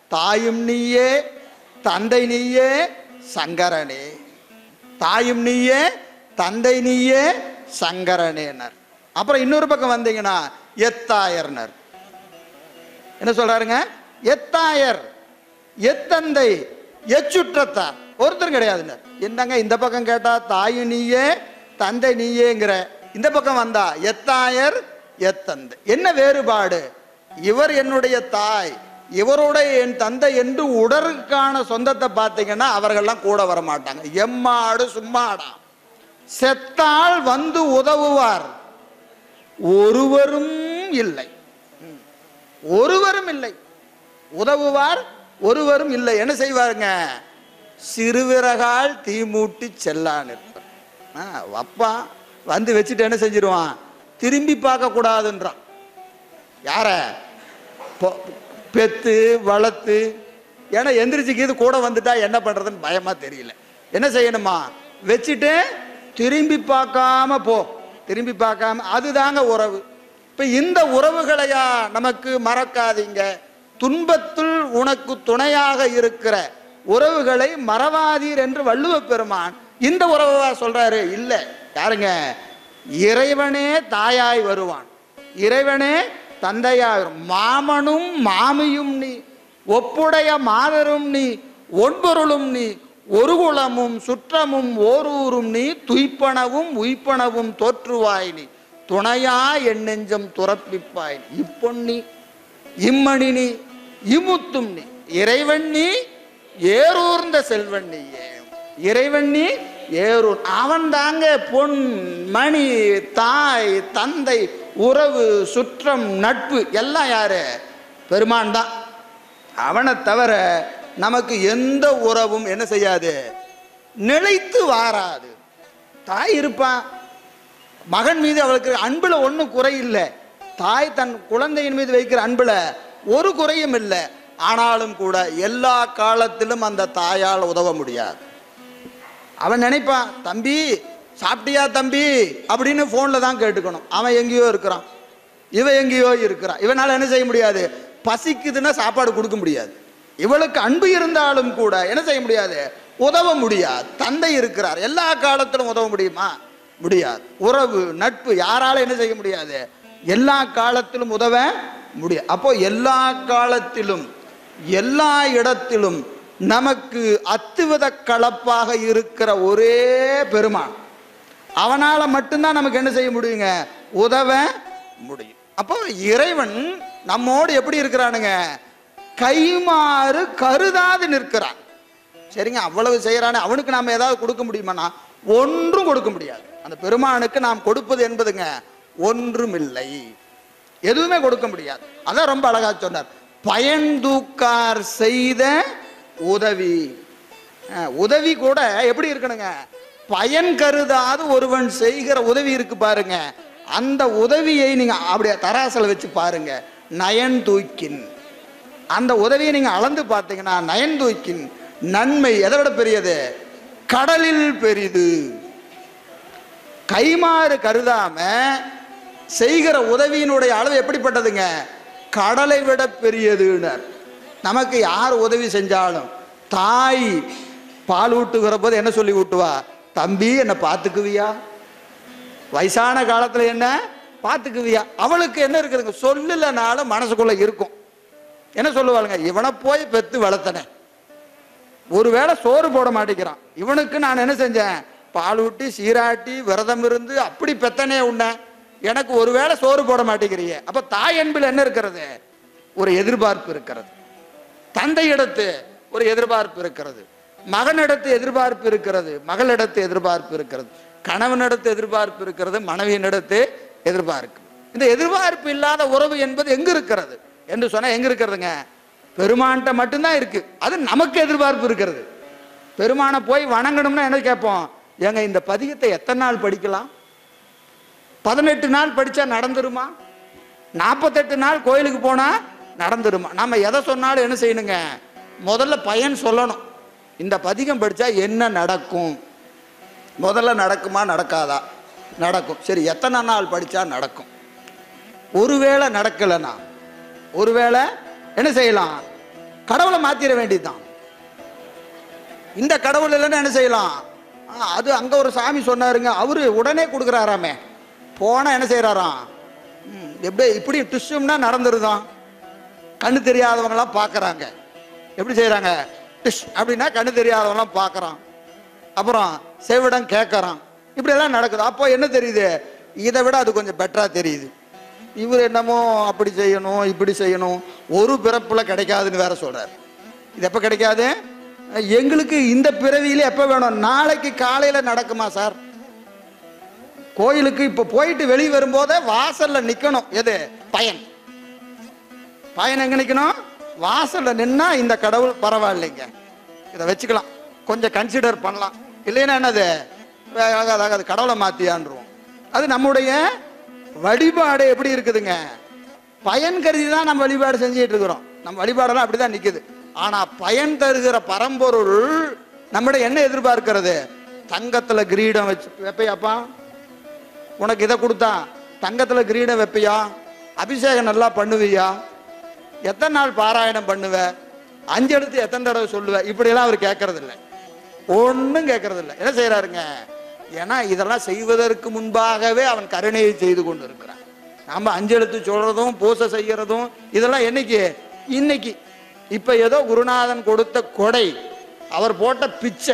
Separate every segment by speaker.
Speaker 1: தாயும் நீயே தந்தை நீயே சங்கரனே தாயும் நீயே தந்தை நீயே சங்கரனேனர் அப்புறம் இன்னொரு பக்கம் வந்தீங்கன்னா எத்தாயர்னர் என்ன சொல்றாருங்க எத்தாயர் எத்தந்தை எச்சுற்றத்தார் ஒருத்தர் கிடையாதுனர் என்னங்க இந்த பக்கம் கேட்டா தாயு நீயே தந்தை நீயேங்கிற இந்த பக்கம் வந்தா எத்தாயர் எத்தந்தை என்ன வேறுபாடு இவர் என்னுடைய தாய் இவருடைய என் தந்தை என்று உடலுக்கான சொந்தத்தை பார்த்தீங்கன்னா அவர்கள்லாம் கூட வர மாட்டாங்க எம்மாடு சும்மாடா செத்தால் வந்து உதவுவார் ஒருவரும் இல்லை ம். ஒருவரும் இல்லை உதவுவார் ஒருவரும் இல்லை என்ன செய்வாருங்க சிறுவிறகால் தீமூட்டி செல்லான் இருப்பார் ஆ, அப்பா வந்து வச்சுட்டு என்ன செஞ்சிருவான் திரும்பி பார்க்க கூடாதுன்றான் யார பொ- பெத்து வளர்த்து ஏன்னா எந்திரிச்சுக்கு இது கூட வந்துட்டா என்ன பண்றதுன்னு பயமா தெரியல என்ன செய்யணுமா வச்சுட்டு திரும்பி பார்க்காம போ திரும்பி பார்க்காம அதுதாங்க உறவு இப்ப இந்த உறவுகளையா நமக்கு மறக்காதீங்க துன்பத்துள் உனக்கு துணையாக இருக்கிற உறவுகளை மறவாதீர் என்று வள்ளுவ பெருமான் இந்த உறவா சொல்றாரு இல்ல யாருங்க இறைவனே தாயாய் வருவான் இறைவனே தந்தையாய் வரும். மாமனும் மாமியும் நீ ஒப்புடைய மாதரும் நீ ஒன்பொருளும் நீ ஒரு குலமும் சுற்றமும் ஓரூரும் நீ துய்ப்பனவும் உய்ப்பனவும் தோற்றுவாய் நீ துணையா என் நெஞ்சம் துறப்பிப்பாய் நீ. இப்பொன்னி இம்மணி நீ இமுத்தும் நீ இறைவன் நீ ஏரூர்ந்த செல்வன் நீயே இறைவன் நீ ஏரூர் அவன் தாங்க பொன் மணி தாய் தந்தை உறவு சுற்றம் நட்பு எல்லாம் யாரு பெருமான் தான் அவனை தவிர நமக்கு எந்த உறவும் என்ன செய்யாது நிலைத்து வாராது தாய் இருப்பான் மகன் மீது அவளுக்கு அன்புல ஒன்றும் குறை இல்லை தாய் தன் குழந்தையின் மீது வைக்கிற அன்புல ஒரு குறையும் இல்லை ஆனாலும் கூட எல்லா காலத்திலும் அந்த தாயால் உதவ முடியாது அவன் நினைப்பான் தம்பி சாப்பிட்டியா தம்பி அப்படின்னு ஃபோனில் தான் கேட்டுக்கணும் அவன் எங்கேயோ இருக்கிறான் இவன் எங்கேயோ இருக்கிறான் இவனால என்ன செய்ய முடியாது பசிக்குதுன்னா சாப்பாடு கொடுக்க முடியாது இவளுக்கு அன்பு இருந்தாலும் கூட என்ன செய்ய முடியாது உதவ முடியாது தந்தை இருக்கிறார் எல்லா காலத்திலும் உதவ முடியுமா முடியாது உறவு நட்பு யாரால என்ன செய்ய முடியாது எல்லா காலத்திலும் உதவ முடியாது அப்போ எல்லா காலத்திலும் எல்லா இடத்திலும் நமக்கு அத்துவித கலப்பாக இருக்கிற ஒரே பெருமான் அவனால மட்டும்தான் நமக்கு என்ன செய்ய முடியுங்க உதவ முடியும் அப்போ இறைவன் நம்மோடு எப்படி இருக்கிறானுங்க கைமாறு கருதாது நிற்கிறான் சரிங்க அவ்வளவு செய்யறானே அவனுக்கு நாம ஏதாவது கொடுக்க முடியுமானா ஒன்றும் கொடுக்க முடியாது அந்த பெருமானுக்கு நாம் கொடுப்பது என்பதுங்க ஒன்றும் இல்லை எதுவுமே கொடுக்க முடியாது அதான் ரொம்ப அழகா சொன்னார் பயன்தூக்கார் செய்த உதவி அஹ், உதவி கூட எப்படி இருக்கணுங்க பயன் கருதாது ஒருவன் செய்கிற உதவி இருக்கு பாருங்க அந்த உதவியை நீங்க அப்படியே தராசல வச்சு பாருங்க நயன் தூக்கின் அந்த உதவியை நீங்க அளந்து பார்த்தீங்கன்னா நயன் தூக்கின் நன்மை எதை விட பெரியது கடலில் பெரிது கைமாறு கருதாம செய்கிற உதவியினுடைய அளவு எப்படிப்பட்டதுங்க கடலை விட பெரியதுனர் நமக்கு யார் உதவி செஞ்சாலும் தாய் பால் ஊட்டுகிற போது என்ன சொல்லி ஊட்டுவா தம்பி என்னை பார்த்துக்குவியா வயசான காலத்துல என்ன பார்த்துக்குவியா அவளுக்கு என்ன இருக்குதுங்க சொல்லலைனாலும் மனசுக்குள்ள இருக்கும் என்ன சொல்லுவாளுங்க இவனை போய் பெத்து வளர்த்தனேன் ஒருவேளை சோறு போட மாட்டேங்கிறான் இவனுக்கு நான் என்ன செஞ்சேன் பால் ஊட்டி சீராட்டி விரதம் இருந்து அப்படி பெத்தனே உன்னை எனக்கு ஒருவேளை சோறு போட மாட்டேங்கிறியே அப்ப தாய் அன்பில் என்ன இருக்கிறது ஒரு எதிர்பார்ப்பு இருக்கிறது தந்தையிடத்து ஒரு எதிர்பார்ப்பு இருக்கிறது மகனிடத்து எதிர்பார்ப்பு இருக்கிறது மகளிடத்து எதிர்பார்ப்பு இருக்கிறது கணவனிடத்து எதிர்பார்ப்பு இருக்கிறது மனைவியினிடத்து எதிர்பார்ப்பு இந்த எதிர்பார்ப்பு இல்லாத உறவு என்பது எங்க இருக்கிறது என்று சொன்னா எங்க இருக்கிறதுங்க பெருமான்கிட்ட மட்டும்தான் இருக்கு அது நமக்கு எதிர்பார்ப்பு இருக்கிறது பெருமானை போய் வணங்கணும்னா என்ன கேட்போம் ஏங்க இந்த பதிகத்தை எத்தனை நாள் படிக்கலாம் பதினெட்டு நாள் படிச்சா நடந்துருமா நாற்பத்தெட்டு நாள் கோயிலுக்கு போனா நடந்துருமா நம்ம எதை சொன்னாலும் என்ன செய்யணுங்க முதல்ல பயன் சொல்லணும் இந்த பதிகம் படிச்சா என்ன நடக்கும் முதல்ல நடக்குமா நடக்காதா நடக்கும் சரி எத்தனை நாள் படிச்சா நடக்கும் ஒருவேளை நடக்கலைன்னா ஒருவேளை என்ன செய்யலாம் கடவுளை மாத்திர வேண்டியதுதான் இந்த கடவுள் இல்லைன்னு என்ன செய்யலாம் ஆ, அது அங்க ஒரு சாமி சொன்னாருங்க அவரு உடனே கொடுக்குறாராமே போனா என்ன செய்யறாராம் ம், எப்படி இப்படி டிஷ்யூம்னா நடந்துருதான் கண்ணு தெரியாதவங்கலாம் பார்க்கறாங்க எப்படி செய்றாங்க டிஷ் அப்படின்னா கண்ணு தெரியாதவங்கலாம் பார்க்கறான் அப்புறம் செவிடம் கேட்கறான் இப்படியெல்லாம் நடக்குது அப்போ என்ன தெரியுது இதை விட அது கொஞ்சம் பெட்டரா தெரியுது இவர் என்னமோ அப்படி செய்யணும் இப்படி செய்யணும் ஒரு பிறப்புல கிடைக்காதுன்னு வேற சொல்றாரு இது எப்ப கிடைக்காது எங்களுக்கு இந்த பிறவியில எப்ப வேணும் நாளைக்கு காலையில நடக்குமா சார் கோயிலுக்கு இப்ப போயிட்டு வெளியே வரும்போதே வாசல்ல நிக்கணும் எது பயன் பயன் எங்க நிக்கணும் வாசல்ல நின்னா இந்த கடவுள் பரவாயில்லைங்க இதை வச்சுக்கலாம் கொஞ்சம் கன்சிடர் பண்ணலாம் இல்லைன்னா என்னது வே- ஆகாது ஆகாது கடவுளை மாத்தியான்றுவோம் அது நம்முடைய வழிபாடு எப்படி இருக்குதுங்க பயன் கருதி தான் நம்ம வழிபாடு செஞ்சுட்டு இருக்கிறோம் நம்ம வழிபாடெல்லாம் அப்படிதான் நிக்குது ஆனா பயன் தருகிற பரம்பொருள் நம்முடைய என்ன எதிர்பார்க்கிறது தங்கத்துல கிரீடம் வச்சு வைப்பையாப்பா உனக்கு இதை கொடுத்தா தங்கத்துல கிரீடம் வைப்பியா அபிஷேகம் நல்லா பண்ணுவியா எத்தனை நாள் பாராயணம் பண்ணுவ அஞ்சு எடுத்து எத்தனை தடவை சொல்லுவ இப்படியெல்லாம் அவர் கேட்கறது இல்லை ஒன்றும் கேட்கறது இல்லை என்ன செய்யறாருங்க ஏன்னா இதெல்லாம் செய்வதற்கு முன்பாகவே அவன் கருணையை செய்து கொண்டு இருக்கிறான் நாம அஞ்சு எழுத்து சொல்றதும் பூசை செய்யறதும் இதெல்லாம் என்னைக்கு இன்னைக்கு இப்ப ஏதோ குருநாதன் கொடுத்த கொடை அவர் போட்ட பிச்சை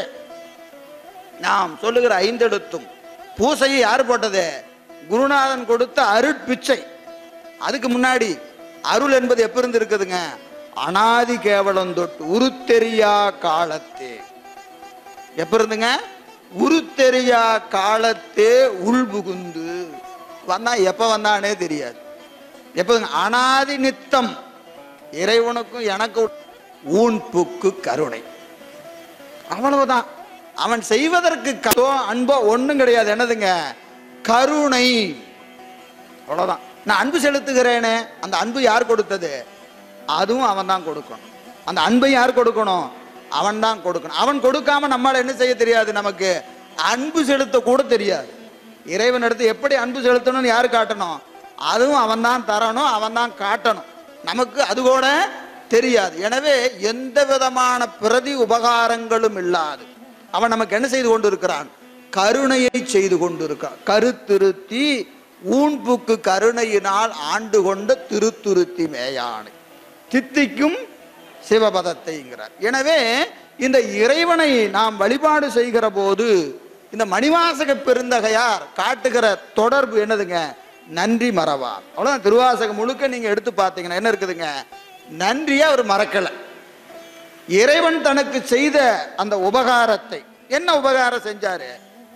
Speaker 1: நாம் சொல்லுகிற ஐந்தெழுத்தும் பூசையை யார் போட்டது குருநாதன் கொடுத்த அருட்பிச்சை அதுக்கு முன்னாடி அருள் என்பது எப்ப இருந்து இருக்குதுங்க அனாதி கேவலம் தொட்டு உருத்தெரியா காலத்தே எப்ப இருந்துங்க உருத்தெரியா காலத்தே உள்புகுந்து வந்தா எப்ப வந்தானே தெரியாது எப்ப அனாதி நித்தம் இறைவனுக்கும் எனக்கும் ஊன் புக்கு கருணை அவ்வளவுதான் அவன் செய்வதற்கு கதோ அன்போ ஒண்ணும் கிடையாது என்னதுங்க கருணை அவ்வளவுதான் நான் அன்பு செலுத்துகிறேனே அந்த அன்பு யார் கொடுத்தது அதுவும் அவன் தான் கொடுக்கணும் அந்த அன்பை யார் கொடுக்கணும் அவன் தான் கொடுக்கணும் அவன் கொடுக்காம நம்மால என்ன செய்ய தெரியாது நமக்கு அன்பு செலுத்த கூட தெரியாது இறைவன் எடுத்து எப்படி அன்பு செலுத்தணும்னு யார் காட்டணும் அதுவும் அவன் தான் தரணும் அவன் தான் காட்டணும் நமக்கு அது கூட தெரியாது எனவே எந்த விதமான பிரதி உபகாரங்களும் இல்லாது அவன் நமக்கு என்ன செய்து கொண்டிருக்கிறான் கருணையை செய்து கொண்டிருக்கிறான் கருத்திருத்தி ஊன்புக்கு கருணையினால் ஆண்டு கொண்ட திருத்துருத்தி மேயானை தித்திக்கும் சிவபதத்தைங்கிறார் எனவே இந்த இறைவனை நாம் வழிபாடு செய்கிற போது இந்த மணிவாசக பெருந்தகையார் காட்டுகிற தொடர்பு என்னதுங்க நன்றி மறவார் அவ்வளவுதான் திருவாசகம் முழுக்க நீங்க எடுத்து பார்த்தீங்கன்னா என்ன இருக்குதுங்க நன்றியை அவர் மறக்கல இறைவன் தனக்கு செய்த அந்த உபகாரத்தை என்ன உபகாரம் செஞ்சாரு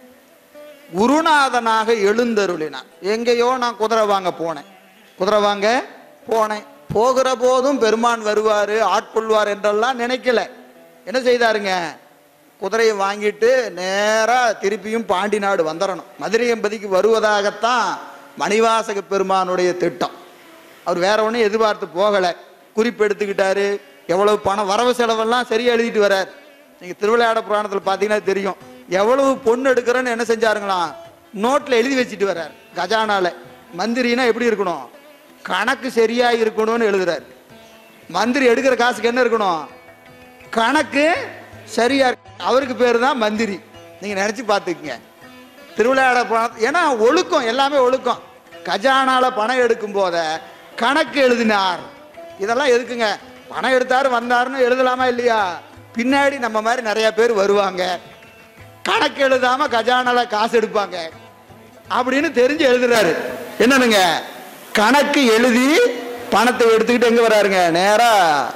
Speaker 1: குருநாதனாக எழுந்தருளினான் எங்கேயோ நான் குதிரை வாங்க போனேன் குதிரை வாங்க போனேன் போகிற போதும் பெருமான் வருவாரு ஆட்கொள்வார் என்றெல்லாம் நினைக்கல என்ன செய்தாருங்க குதிரையை வாங்கிட்டு நேரா திருப்பியும் பாண்டி நாடு வந்துடணும் மதுரை எம்பதிக்கு வருவதாகத்தான் மணிவாசக பெருமானுடைய திட்டம் அவர் வேற ஒன்றும் எதிர்பார்த்து போகலை குறிப்பு எடுத்துக்கிட்டாரு எவ்வளவு பணம் வரவு செலவெல்லாம் சரியா எழுதிட்டு வரார் நீங்க திருவிளையாட புராணத்துல பாத்தீங்கன்னா தெரியும் எவ்வளவு பொண்ணு எடுக்கிறேன்னு என்ன செஞ்சாருங்களாம் நோட்ல எழுதி வச்சுட்டு வர்றார் கஜானால மந்திரினா எப்படி இருக்கணும் கணக்கு சரியா இருக்கணும்னு எழுதுறாரு மந்திரி எடுக்கிற காசுக்கு என்ன இருக்கணும் கணக்கு சரியா இருக்கு. அவருக்கு பேர் தான் மந்திரி நீங்க நினைச்சு பார்த்துக்குங்க திருவிளையாட பணம் ஏன்னா ஒழுக்கம் எல்லாமே ஒழுக்கம் கஜானால பணம் எடுக்கும் போத கணக்கு எழுதினார் இதெல்லாம் எதுக்குங்க பணம் எடுத்தாரு வந்தாருன்னு எழுதலாமா இல்லையா பின்னாடி நம்ம மாதிரி நிறைய பேர் வருவாங்க கணக்கு எழுதாம கஜானால காசு எடுப்பாங்க அப்படின்னு தெரிஞ்சு எழுதுறாரு என்னனுங்க கணக்கு எழுதி பணத்தை எடுத்துக்கிட்டு எங்க வராருங்க நேரா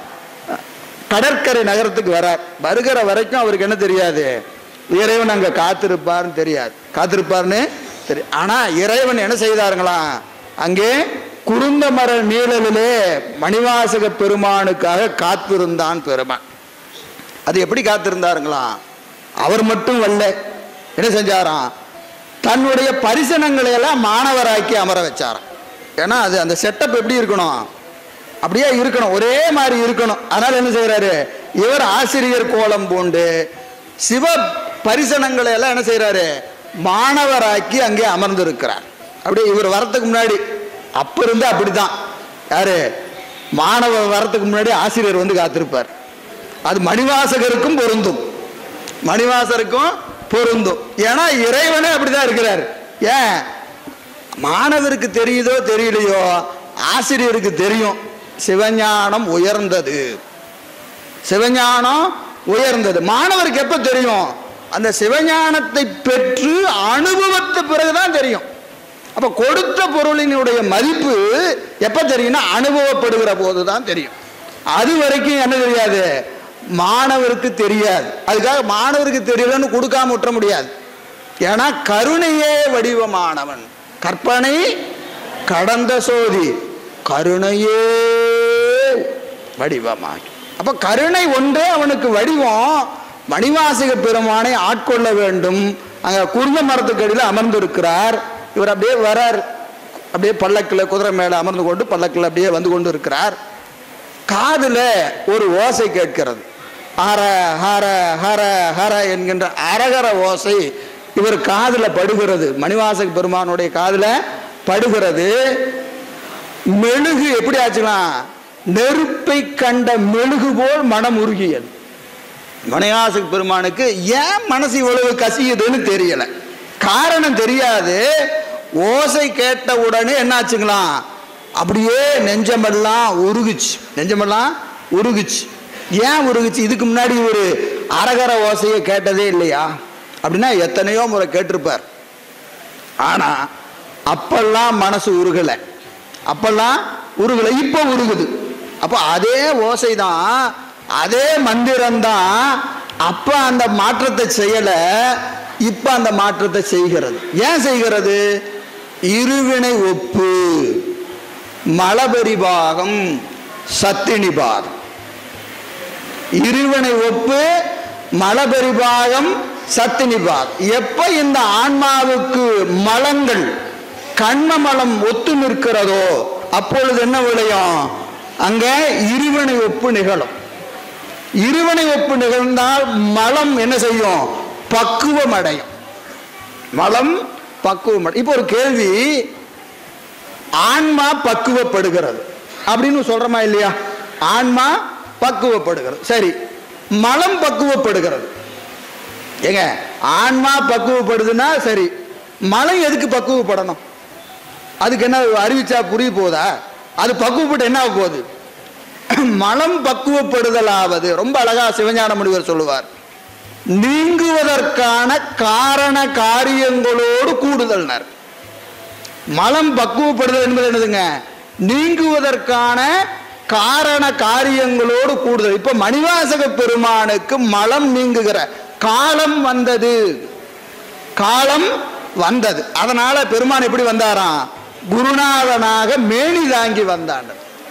Speaker 1: கடற்கரை நகரத்துக்கு வரார் வருகிற வரைக்கும் அவருக்கு என்ன தெரியாது இறைவன் அங்க காத்திருப்பார்னு தெரியாது காத்திருப்பார்னு தெரியும் ஆனா இறைவன் என்ன செய்தாருங்களாம் அங்கே குருந்த மர நீழலிலே மணிவாசக பெருமானுக்காக காத்திருந்தான் பெருமான் அது எப்படி காத்திருந்தாருங்களாம் அவர் மட்டும் வரல என்ன செஞ்சாராம் தன்னுடைய பரிசனங்களை எல்லாம் மாணவராக்கி அமர வச்சாராம் ஏன்னா அது அந்த செட்டப் எப்படி இருக்கணும் அப்படியே இருக்கணும் ஒரே மாதிரி இருக்கணும் அதனால என்ன செய்யறாரு இவர் ஆசிரியர் கோலம் பூண்டு சிவ பரிசனங்களை எல்லாம் என்ன செய்யறாரு மாணவராக்கி அங்கே அமர்ந்திருக்கிறார் அப்படியே இவர் வரத்துக்கு முன்னாடி அப்ப இருந்து அப்படிதான் யாரு மாணவர் வரத்துக்கு முன்னாடி ஆசிரியர் வந்து காத்திருப்பார் அது மணிவாசகருக்கும் பொருந்தும் மணிவாசருக்கும் பொருந்தும் ஏன்னா இறைவனே அப்படிதான் இருக்கிறார் ஏன் மாணவருக்கு தெரியுதோ தெரியலையோ ஆசிரியருக்கு தெரியும் சிவஞானம் உயர்ந்தது சிவஞானம் உயர்ந்தது மாணவருக்கு எப்ப தெரியும் அந்த சிவஞானத்தை பெற்று அனுபவத்த பிறகுதான் தெரியும் அப்ப கொடுத்த பொருளினுடைய மதிப்பு எப்ப தெரியும்னா அனுபவப்படுகிற போதுதான் தெரியும் அது வரைக்கும் என்ன தெரியாது மாணவருக்கு தெரியாது அதுக்காக மாணவருக்கு தெரியலன்னு கொடுக்காம விட்டுற முடியாது ஏன்னா கருணையே வடிவமானவன் கற்பனை கடந்த சோதி கருணையே வடிவமாகி அப்ப கருணை ஒன்றே அவனுக்கு வடிவம் மணிவாசக பெருமானை ஆட்கொள்ள வேண்டும் அங்க குருந்த மரத்துக்கு அடியில் அமர்ந்திருக்கிறார் இவர் அப்படியே வரார் அப்படியே பல்லக்கில் குதிரை மேல அமர்ந்து கொண்டு பல்லக்கில் அப்படியே வந்து கொண்டு இருக்கிறார் காதுல ஒரு ஓசை கேட்கிறது ஹர ஹர ஹர ஹர என்கின்ற அரகர ஓசை இவர் காதுல படுகிறது மணிவாசக பெருமானுடைய காதுல படுகிறது மெழுகு எப்படி ஆச்சுலாம் நெருப்பை கண்ட மெழுகு போல் மனம் உருகியது மணிவாசக பெருமானுக்கு ஏன் மனசு இவ்வளவு கசியுதுன்னு தெரியல காரணம் தெரியாது ஓசை கேட்ட உடனே என்னாச்சுங்களாம் அப்படியே நெஞ்சமெல்லாம் உருகுச்சு நெஞ்சமெல்லாம் உருகுச்சு ஏன் உருகுச்சு இதுக்கு முன்னாடி ஒரு அரகர ஓசையை கேட்டதே இல்லையா அப்படின்னா எத்தனையோ முறை கேட்டிருப்பார் ஆனா அப்பெல்லாம் மனசு உருகலை அப்பெல்லாம் உருகலை இப்போ உருகுது அப்போ அதே ஓசை தான் அதே மந்திரம் தான் அப்ப அந்த மாற்றத்தை செய்யல இப்ப அந்த மாற்றத்தை செய்கிறது ஏன் செய்கிறது இருவினை ஒப்பு மலபரிபாகம் சத்தினிபாதம் இருவினை ஒப்பு மலபரிபாகம் சத்தினிபாத் எப்ப இந்த ஆன்மாவுக்கு மலங்கள் கண்ம மலம் ஒத்து நிற்கிறதோ அப்பொழுது என்ன விளையும் அங்க இருவினை ஒப்பு நிகழும் இருவினை ஒப்பு நிகழ்ந்தால் மலம் என்ன செய்யும் பக்குவம் அடையும் மலம் பக்குவம் அடை- இப்போ ஒரு கேள்வி ஆன்மா பக்குவப்படுகிறது அப்படின்னு சொல்றோமா இல்லையா ஆன்மா பக்குவப்படுகிறது சரி மலம் பக்குவப்படுகிறது ஏங்க ஆன்மா பக்குவப்படுதுன்னா சரி மலம் எதுக்கு பக்குவப்படணும் அதுக்கு என்ன அறிவிச்சா புரிய போதா அது பக்குவப்பட்டு என்ன ஆக போகுது மலம் பக்குவப்படுதலாவது ரொம்ப அழகா சிவஞான முனிவர் சொல்லுவார் நீங்குவதற்கான காரண காரியங்களோடு கூடுதல்னர் மலம் பக்குவப்படுதல் என்பது என்னதுங்க நீங்குவதற்கான காரண காரியங்களோடு கூடுதல் இப்ப மணிவாசக பெருமானுக்கு மலம் நீங்குகிற காலம் வந்தது காலம் வந்தது அதனால பெருமான் எப்படி வந்தாராம் குருநாதனாக மேனி தாங்கி வந்தான்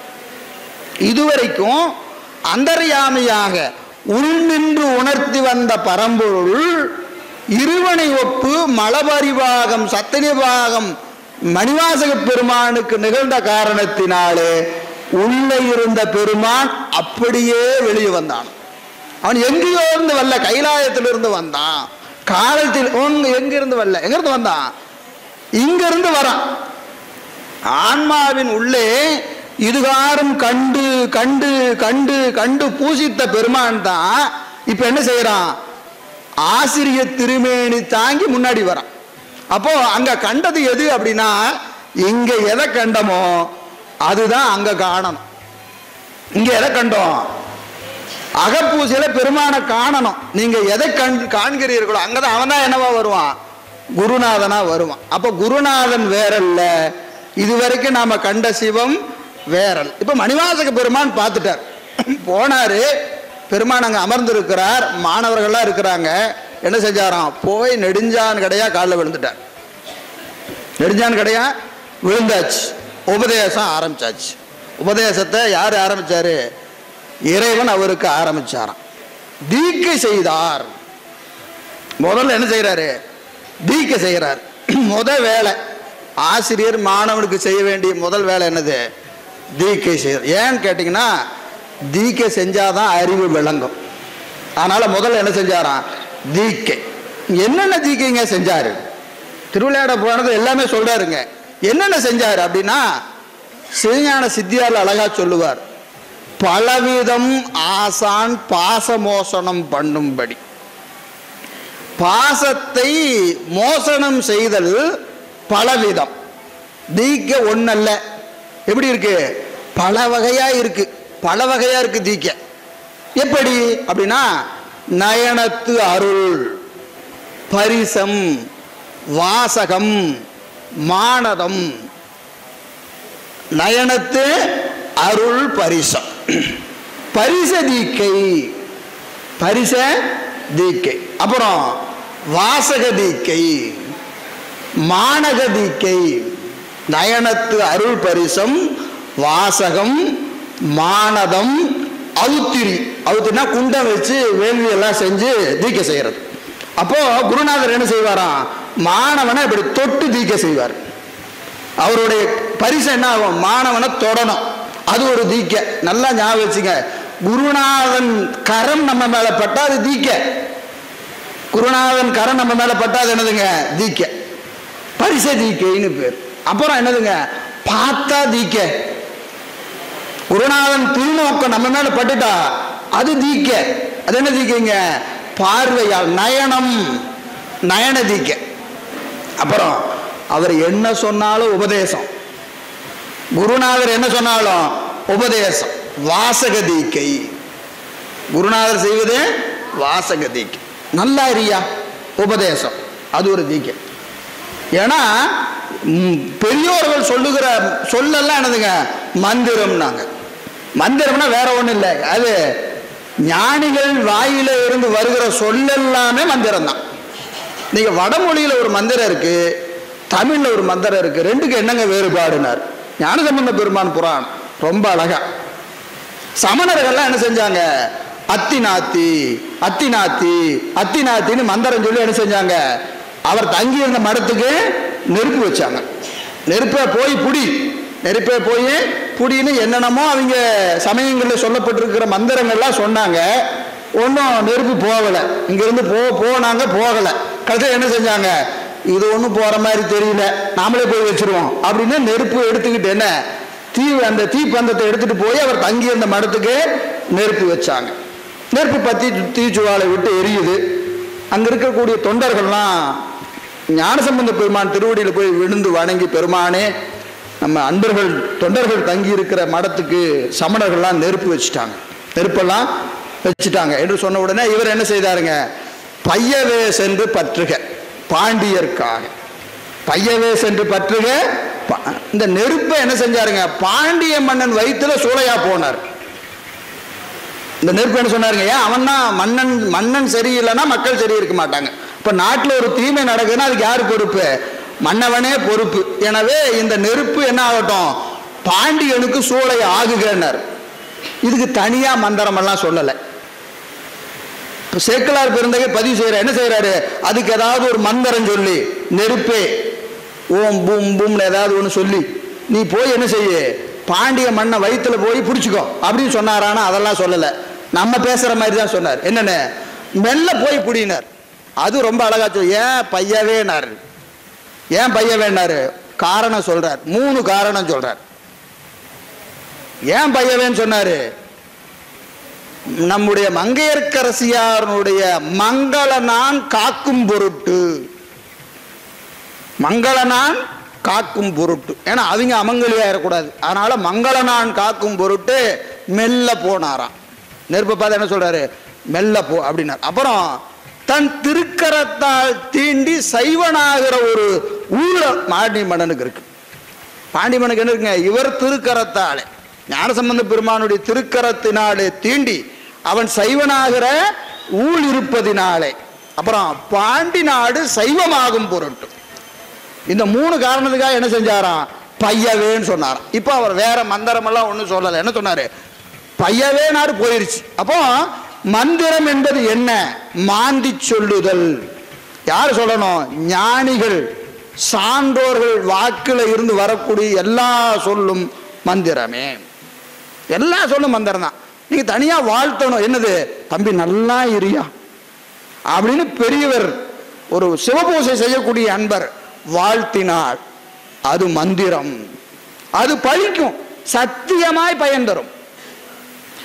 Speaker 1: இதுவரைக்கும் அந்தர்யாமியாக உள் நின்று உணர்த்தி வந்த பரம்பொருள் இருவனை ஒப்பு மலபரிவாகம் சத்தனிபாகம் மணிவாசக பெருமானுக்கு நிகழ்ந்த காரணத்தினாலே உள்ளே இருந்த பெருமான் அப்படியே வெளியே வந்தான் அவன் எங்கேயோ இருந்து வரல கைலாயத்திலிருந்து வந்தான் காலத்தில் உங்க எங்கிருந்து வரல எங்கிருந்து வந்தான் இங்கிருந்து வரான் ஆன்மாவின் உள்ளே இதுகாரும் கண்டு கண்டு கண்டு கண்டு பூசித்த பெருமான் தான் இப்ப என்ன செய்யறான் ஆசிரிய திருமேனி தாங்கி முன்னாடி வரான் அப்போ அங்க கண்டது எது அப்படின்னா இங்க எதை கண்டமோ அதுதான் அங்க காணணும் இங்க எதை கண்டோம் அகப்பூசையில பெருமானை காணணும் நீங்க எதை கண் காண்கிறீர்களோ அங்கதான் அவன் தான் என்னவா வருவான் குருநாதனா வருவான் அப்ப குருநாதன் வேறல்ல இதுவரைக்கும் நாம கண்ட சிவம் வேறல் இப்ப மணிவாசக பெருமான் பார்த்துட்டார் போனாரு பெருமான் அங்க அமர்ந்திருக்கிறார் மாணவர்கள்லாம் இருக்கிறாங்க என்ன செஞ்சாராம் போய் நெடுஞ்சான் கடையா காலில் விழுந்துட்டார் நெடுஞ்சான் கடையா விழுந்தாச்சு உபதேசம் ஆரம்பிச்சாச்சு உபதேசத்தை யார் ஆரம்பிச்சாரு இறைவன் அவருக்கு ஆரம்பிச்சாராம் தீக்கை செய்தார் முதல்ல என்ன செய்யறாரு தீக்கை செய்யறார் முத வேலை ஆசிரியர் மாணவனுக்கு செய்ய வேண்டிய முதல் வேலை என்னது தீக்கை செய்யறது ஏன்னு கேட்டிங்கன்னா தீக்கை செஞ்சாதான் அறிவு விளங்கும் அதனால முதல்ல என்ன செஞ்சாராம் தீக்கை என்னென்ன தீக்கைங்க செஞ்சாரு திருவிளையாட போனது எல்லாமே சொல்றாருங்க என்னென்ன செஞ்சாரு அப்படின்னா சிவஞான சித்தியார் அழகா சொல்லுவார் பலவிதம் ஆசான் பாசமோசனம் பண்ணும்படி பாசத்தை மோசனம் செய்தல் பலவிதம் தீக்க ஒன்னல்ல எப்படி இருக்கு பல வகையா இருக்கு பல வகையா இருக்கு தீக்க எப்படி அப்படின்னா நயனத்து அருள் பரிசம் வாசகம் மானதம் நயனத்து அருள் பரிசம் பரிச தீக்கை பரிச தீக்கை அப்புறம் வாசக தீக்கை மானக தீக்கை நயனத்து அருள் பரிசம் வாசகம் மானதம் அவுத்திரி அவுத்திரினா குண்டம் வச்சு வேள்வி எல்லாம் செஞ்சு தீக்கை செய்யறது அப்போ குருநாதர் என்ன செய்வாராம் மாணவனை இப்படி தொட்டு தீக்கை செய்வார் அவருடைய பரிசு என்ன ஆகும் மாணவனை தொடணும் அது ஒரு தீக்க நல்லா ஞாபகம் வச்சுங்க குருநாதன் கரம் நம்ம மேல பட்டா அது தீக்க குருநாதன் கரம் நம்ம மேல பட்டா அது என்னதுங்க தீக்க பரிச தீக்கைன்னு பேர் அப்புறம் என்னதுங்க பார்த்தா தீக்க குருநாதன் திருநோக்கம் நம்ம மேல பட்டுட்டா அது தீக்க அது என்ன தீக்கைங்க பார்வையால் நயனம் நயன தீக்க அப்புறம் அவர் என்ன சொன்னாலும் உபதேசம் குருநாதர் என்ன சொன்னாலும் உபதேசம் வாசக தீக்கை குருநாதர் செய்வது வாசக தீக்கை நல்லா இருயா உபதேசம் அது ஒரு தீக்கை ஏன்னா ம், பெரியோர்கள் சொல்லுகிற சொல்லெல்லாம் என்னதுங்க மந்திரம்னாங்க மந்திரம்னா வேற ஒண்ணும் இல்லை அது ஞானிகள் வாயில இருந்து வருகிற சொல்லெல்லாமே மந்திரம் தான் நீங்க வடமொழியில ஒரு மந்திரம் இருக்கு தமிழ்ல ஒரு மந்திரம் இருக்கு ரெண்டுக்கு என்னங்க வேறுபாடுனார் ஞானசம்பந்த பெருமான் புராணம் ரொம்ப அழகா சமணர்கள்லாம் என்ன செஞ்சாங்க அத்திநாத்தி அத்திநாத்தி அத்திநாத்தின்னு மந்திரம் சொல்லி என்ன செஞ்சாங்க அவர் தங்கி இருந்த மடத்துக்கு நெருப்பு வச்சாங்க நெருப்பை போய் புடி நெருப்பை போய் புடின்னு என்னென்னமோ அவங்க சமயங்களில் சொல்லப்பட்டிருக்கிற மந்திரங்கள்லாம் சொன்னாங்க ஒன்றும் நெருப்பு போகலை இங்கிருந்து போ போனாங்க போகலை கடைசியில் என்ன செஞ்சாங்க இது ஒன்றும் போகிற மாதிரி தெரியல நாமளே போய் வச்சிருவோம் அப்படின்னு நெருப்பு எடுத்துக்கிட்டு என்ன தீ அந்த தீப்பந்தத்தை எடுத்துட்டு போய் அவர் தங்கி இருந்த மடத்துக்கு நெருப்பு வச்சாங்க நெருப்பு பற்றி தீச்சுவாலை விட்டு எரியுது அங்க இருக்கக்கூடிய தொண்டர்கள்லாம் ஞானசம்பந்த பெருமான் திருவடியில் போய் விழுந்து வணங்கி பெருமானே நம்ம அன்பர்கள் தொண்டர்கள் தங்கி இருக்கிற மடத்துக்கு சமணர்கள்லாம் நெருப்பு வச்சுட்டாங்க நெருப்பெல்லாம் வச்சுட்டாங்க என்று சொன்ன உடனே இவர் என்ன செய்தாருங்க பையவே சென்று பற்றுக பாண்டியர்க்காக பையவே சென்று பற்றுக ப- இந்த நெருப்பை என்ன செஞ்சாருங்க பாண்டிய மன்னன் வயிற்றுல சூளையா போனார் இந்த நெருப்பு என்ன சொன்னாருங்க ஏன் அவன் தான் மன்னன் மன்னன் சரியில்லைன்னா மக்கள் சரி இருக்க மாட்டாங்க இப்ப நாட்டுல ஒரு தீமை நடக்குதுன்னா அதுக்கு யாரு பொறுப்பு மன்னவனே பொறுப்பு எனவே இந்த நெருப்பு என்ன ஆகட்டும் பாண்டியனுக்கு சூளை ஆகுகன்னார் இதுக்கு தனியா மந்திரம் எல்லாம் சொல்லலை இப்ப சேக்கலார் பெருந்தகை பதிவு செய்யற என்ன செய்யறாரு அதுக்கு ஏதாவது ஒரு மந்திரம் சொல்லி நெருப்பே ஓம் பூம் பூம்னு ஏதாவது ஒன்று சொல்லி நீ போய் என்ன செய்ய பாண்டிய மண்ணை வயித்துல போய் பிடிச்சிக்கோ அப்படின்னு சொன்னாரானா அதெல்லாம் சொல்லலை நம்ம பேசுற மாதிரி தான் சொன்னார் என்னன்னு மெல்ல போய் பிடினார் அது ரொம்ப அழகா சொல்லி ஏன் பையவேனார் ஏன் பையவேனாரு காரணம் சொல்றார் மூணு காரணம் சொல்றார் ஏன் பையவேன்னு சொன்னாரு நம்முடைய மங்கையர்க்கரசியாருடைய மங்கள நான் காக்கும் பொருட்டு மங்கள நான் காக்கும் பொருட்டு ஏன்னா அவங்க அமங்கலியா இருக்கக்கூடாது அதனால மங்கள நான் காக்கும் பொருட்டு மெல்ல போனாராம் நெருப்பை பார்த்து என்ன சொல்றாரு மெல்ல போ அப்படின்னார் அப்புறம் தன் திருக்கரத்தால் தீண்டி சைவனாகிற ஒரு ஊழ மாடி மன்னனுக்கு இருக்கு பாண்டிமனுக்கு என்ன இருக்குங்க இவர் திருக்கரத்தாலே ஞானசம்பந்த பெருமானுடைய திருக்கரத்தினாலே தீண்டி அவன் சைவனாகிற ஊழ் இருப்பதினாலே அப்புறம் பாண்டி நாடு சைவமாகும் பொருட்டு இந்த மூணு காரணத்துக்காக என்ன செஞ்சாராம் பையவேன்னு சொன்னாராம் இப்போ அவர் வேற மந்திரம் எல்லாம் ஒன்றும் சொல்லலை என்ன சொன்னாரு பையவே நாடு போயிருச்சு அப்போ மந்திரம் என்பது என்ன மாந்தி சொல்லுதல் யார் சொல்லணும் ஞானிகள் சான்றோர்கள் வாக்குல இருந்து வரக்கூடிய எல்லா சொல்லும் மந்திரமே எல்லா சொல்லும் மந்திரம் தான் நீங்க தனியா வாழ்த்தணும் என்னது தம்பி நல்லா இரியா அப்படின்னு பெரியவர் ஒரு சிவபூசை செய்யக்கூடிய அன்பர் வாழ்த்தினார் அது மந்திரம் அது பழிக்கும் சத்தியமாய் பயன் தரும்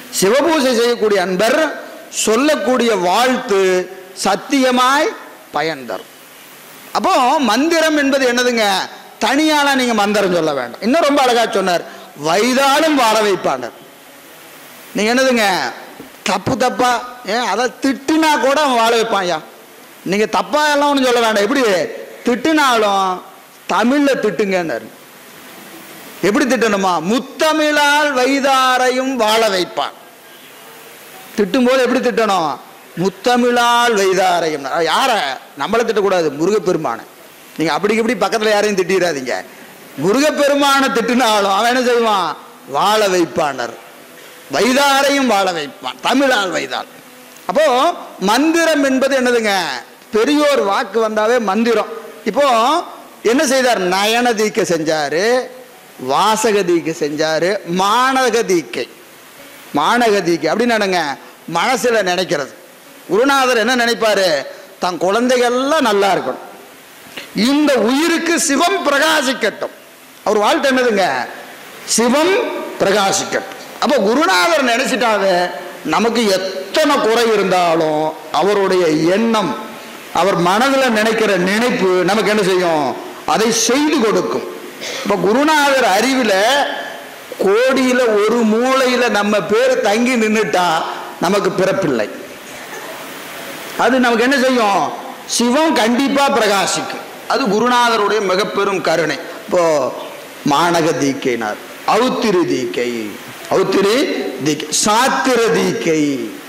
Speaker 1: சிவபூசை செய்யக்கூடிய அன்பர் சொல்லக்கூடிய வாழ்த்து சத்தியமாய் பயன் தரும் அப்போ மந்திரம் என்பது என்னதுங்க தனியால நீங்க மந்திரம் சொல்ல வேண்டாம் இன்னும் ரொம்ப அழகா சொன்னார் வைதாலும் வாழ வைப்பாண்டர் நீங்க என்னதுங்க தப்பு தப்பா ஏன் அதை திட்டுனா கூட அவன் வாழ வைப்பான் ஐயா நீங்க தப்பா எல்லாம் ஒன்றும் சொல்ல வேண்டாம் எப்படி திட்டுனாலும் தமிழ்ல திட்டுங்கன்னாரு எப்படி திட்டணுமா முத்தமிழால் வைதாரையும் வாழ வைப்பான் திட்டும் போது எப்படி திட்டணும் முத்தமிழால் வைதாரையும் யார நம்மளை திட்டக்கூடாது முருகப்பெருமானை நீங்க அப்படி இப்படி பக்கத்துல யாரையும் திட்டிடாதீங்க முருகப்பெருமானை திட்டினாலும் அவன் என்ன செய்வான் வாழ வைப்பானர் வைதாரையும் வாழ வைப்பான் தமிழால் வைதாள் அப்போ மந்திரம் என்பது என்னதுங்க பெரியோர் வாக்கு வந்தாவே மந்திரம் இப்போ என்ன செய்தார் நயன தீக்கை செஞ்சாரு வாசக தீக்கை செஞ்சாரு மானக தீக்கை மானக தீக்கை அப்படின்னு என்னங்க மனசுல நினைக்கிறது குருநாதர் என்ன நினைப்பாரு தன் குழந்தைகள்லாம் நல்லா இருக்கணும் இந்த உயிருக்கு சிவம் பிரகாசிக்கட்டும் அவர் வாழ்க்கை என்னதுங்க சிவம் பிரகாசிக்கட்டும் அப்போ குருநாதர் நினைச்சிட்டாவே நமக்கு எத்தனை குறை இருந்தாலும் அவருடைய எண்ணம் அவர் மனதில் நினைக்கிற நினைப்பு நமக்கு என்ன செய்யும் அதை செய்து கொடுக்கும் இப்போ குருநாதர் அறிவில் கோடியில ஒரு மூலையில நம்ம பேர் தங்கி நின்றுட்டா நமக்கு பிறப்பில்லை அது நமக்கு என்ன செய்யும் சிவம் கண்டிப்பா பிரகாசிக்கும் அது குருநாதருடைய மிக பெரும் கருணை இப்போ மானக தீக்கைனார் அவுத்திரு தீக்கை அவுத்திரி தீக்கை சாத்திர தீக்கை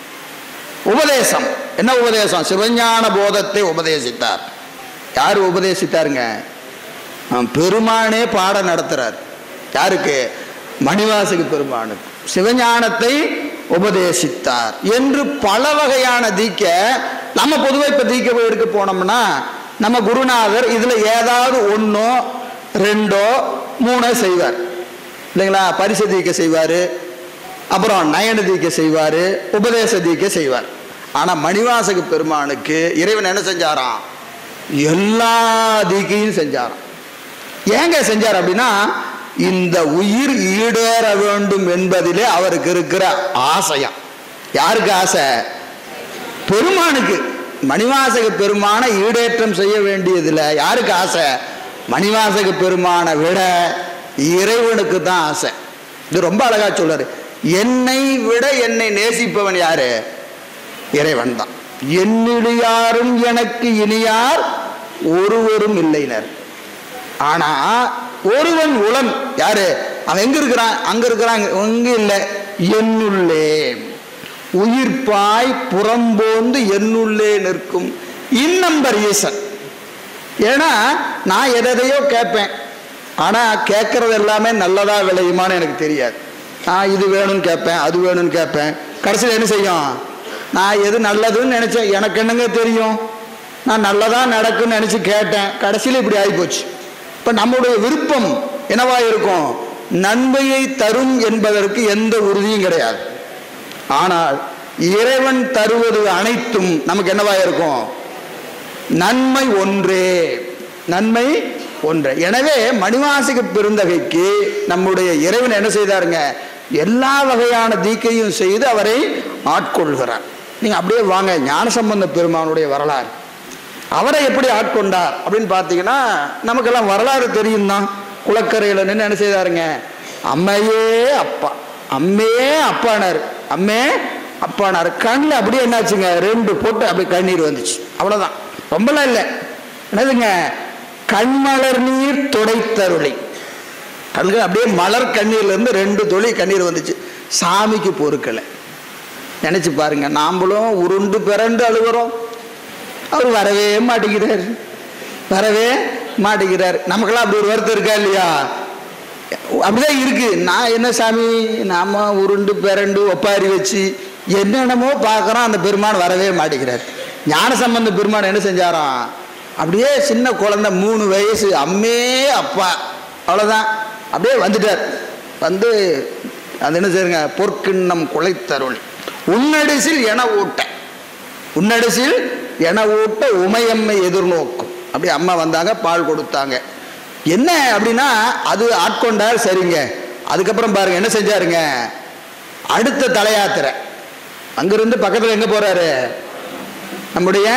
Speaker 1: உபதேசம் என்ன உபதேசம் சிவஞான போதத்தை உபதேசித்தார் யார் உபதேசித்தாருங்க ஆ, பெருமானே பாடம் நடத்துறார் யாருக்கு மணிவாசக பெருமானுக்கு சிவஞானத்தை உபதேசித்தார் என்று பல வகையான தீக்க நம்ம பொதுவாக இப்போ தீக்க போய் எடுக்க போனோம்னா நம்ம குருநாதர் இதுல ஏதாவது ஒன்றோ ரெண்டோ மூணோ செய்வார் இல்லைங்களா பரிசு தீக்க செய்வார் அப்புறம் நயன தீக்க செய்வார் உபதேச தீக்க செய்வார் ஆனால் மணிவாசக பெருமானுக்கு இறைவன் என்ன செஞ்சாராம் எல்லா தீக்கையும் செஞ்சாராம் ஏங்க செஞ்சார் அப்படின்னா இந்த உயிர் ஈடேற வேண்டும் என்பதிலே அவருக்கு இருக்கிற ஆசையா யாருக்கு ஆசை பெருமானுக்கு மணிவாசக பெருமானை ஈடேற்றம் செய்ய வேண்டியதில்லை யாருக்கு ஆசை மணிவாசக பெருமானை விட இறைவனுக்கு தான் ஆசை இது ரொம்ப அழகா சொல்றாரு என்னை விட என்னை நேசிப்பவன் யாரு இறைவன் தான் என்னிலியாரும் எனக்கு இனியார் ஒருவரும் இல்லைனர் ஆனா ஒருவன் உளன் யாரு அவன் எங்க இருக்கிறான் அங்க இருக்கிறான் இங்க இல்லை என்னுள்ளே உயிர்ப்பாய் புறம்போந்து என்னுள்ளே நிற்கும் இன்னம்பர் ஈசன் ஏன்னா நான் எதையோ கேட்பேன் ஆனா கேட்கறது எல்லாமே நல்லதா விளையுமான்னு எனக்கு தெரியாது நான் இது வேணும்னு கேட்பேன் அது வேணும்னு கேட்பேன் கடைசியில் என்ன செய்யும் நான் எது நல்லதுன்னு நினைச்சேன் எனக்கு என்னங்க தெரியும் நான் நல்லதா நடக்குன்னு நினைச்சு கேட்டேன் கடைசியில் இப்படி ஆகிப்போச்சு இப்போ நம்முடைய விருப்பம் என்னவா இருக்கும் நன்மையை தரும் என்பதற்கு எந்த உறுதியும் கிடையாது ஆனால் இறைவன் தருவது அனைத்தும் நமக்கு என்னவா இருக்கும் நன்மை ஒன்றே நன்மை ஒன்றே எனவே மணிவாசக பெருந்தகைக்கு நம்முடைய இறைவன் என்ன செய்தாருங்க எல்லா வகையான தீக்கையும் செய்து அவரை ஆட்கொள்கிறார் நீங்க அப்படியே வாங்க ஞானசம்பந்த பெருமானுடைய வரலாறு அவரை எப்படி ஆட்கொண்டார் அப்படின்னு பார்த்தீங்கன்னா நமக்கெல்லாம் வரலாறு தெரியும் தான் குளக்கரையில் நின்று என்ன செய்தாருங்க அம்மையே அப்பா அம்மையே அப்பானார் அம்மே அப்பானார் கண்ணில் அப்படியே என்னாச்சுங்க ரெண்டு போட்டு அப்படியே கண்ணீர் வந்துச்சு அவ்வளோதான் ரொம்பலாம் இல்லை என்னதுங்க கண்மலர் நீர் துடைத்தருளை கண்கள் அப்படியே மலர் கண்ணீர்ல இருந்து ரெண்டு துளி கண்ணீர் வந்துச்சு சாமிக்கு பொறுக்கலை நினைச்சு பாருங்க நாம்பளும் உருண்டு பிறண்டு அழுகுறோம் அவர் வரவே மாட்டேங்கிறார் வரவே மாட்டேங்கிறார் நமக்கெல்லாம் அப்படி ஒரு வருத்தம் இருக்கா இல்லையா அப்படிதான் இருக்கு நான் என்ன சாமி நாம உருண்டு பிறண்டு ஒப்பாரி வச்சு என்னென்னமோ பார்க்குறோம் அந்த பெருமான் வரவே மாட்டேங்கிறார் ஞான சம்பந்த பெருமான் என்ன செஞ்சாராம் அப்படியே சின்ன குழந்தை மூணு வயசு அம்மே அப்பா அவ்வளோதான் அப்படியே வந்துட்டார் வந்து அது என்ன செய்யுங்க பொற்கிண்ணம் குலைத்தருள் உன்னடிசில் என ஊட்ட உன்னடிசில் என ஊட்ட உமையம்மை எதிர்நோக்கும் அப்படி அம்மா வந்தாங்க பால் கொடுத்தாங்க என்ன அப்படின்னா அது ஆட்கொண்டார் சரிங்க அதுக்கப்புறம் பாருங்க என்ன செஞ்சாருங்க அடுத்த தல யாத்திரை அங்கிருந்து பக்கத்தில் எங்க போறாரு நம்முடைய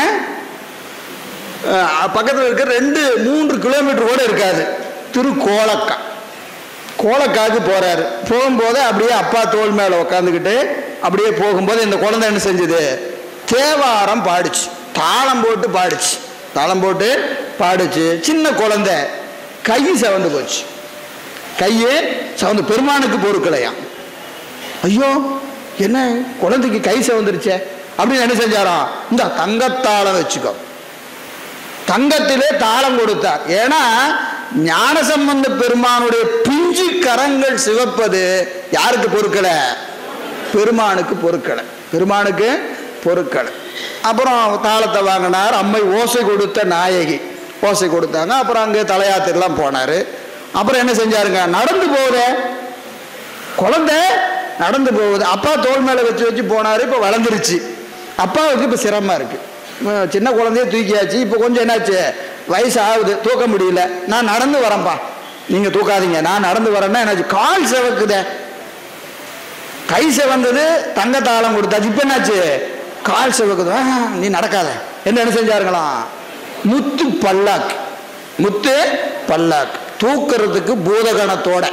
Speaker 1: அஹ், பக்கத்தில் இருக்க ரெண்டு மூன்று கிலோமீட்டர் கூட இருக்காது திருக்கோலக்கா கோலக்காவுக்கு போறாரு போகும்போது அப்படியே அப்பா தோள் மேல உட்காந்துக்கிட்டு அப்படியே போகும்போது இந்த குழந்தை என்ன செஞ்சது தேவாரம் பாடுச்சு தாளம் போட்டு பாடுச்சு தாளம் போட்டு பாடுச்சு சின்ன குழந்தை கை செவந்து போச்சு கையே செவந்து பெருமானுக்கு பொறுக்கலையாம் ஐயோ என்ன குழந்தைக்கு கை செவந்துருச்சே அப்படின்னு என்ன செஞ்சாராம் இந்த தங்கத்தாளம் வச்சுக்கோ தங்கத்திலே தாளம் கொடுத்தார் ஏன்னா ஞானசம்பந்த பெருமானுடைய பிஞ்சு கரங்கள் சிவப்பது யாருக்கு பொறுக்கல பெருமானுக்கு பொறுக்கலை பெருமானுக்கு பொறுக்கலை அப்புறம் தாளத்தை வாங்கினார் அம்மை ஓசை கொடுத்த நாயகி ஓசை கொடுத்தாங்க அப்புறம் அங்கே தலையாத்திரெல்லாம் போனார் அப்புறம் என்ன செஞ்சாருங்க நடந்து போகுதே குழந்தை நடந்து போகுது அப்பா தோள் மேலே வச்சு வச்சு போனார் இப்போ வளர்ந்துருச்சு அப்பாவுக்கு இப்போ சிரமமாக இருக்கு உம், சின்ன குழந்தைய தூக்கியாச்சு இப்போ கொஞ்சம் என்னாச்சு வயசு ஆகுது தூக்க முடியல நான் நடந்து வரேன்ப்பா நீங்கள் தூக்காதீங்க நான் நடந்து வரேன்னா என்னாச்சு கால் செவக்குதே கை செவந்தது தங்க தாளம் கொடுத்தாச்சு இப்போ என்னாச்சு கால் செவக்குது ஆஹா, நீ நடக்காத என்ன என்ன செஞ்சாருங்களாம் முத்து பல்லாக்கு முத்து பல்லாக்கு தூக்குறதுக்கு பூதகணத்தோட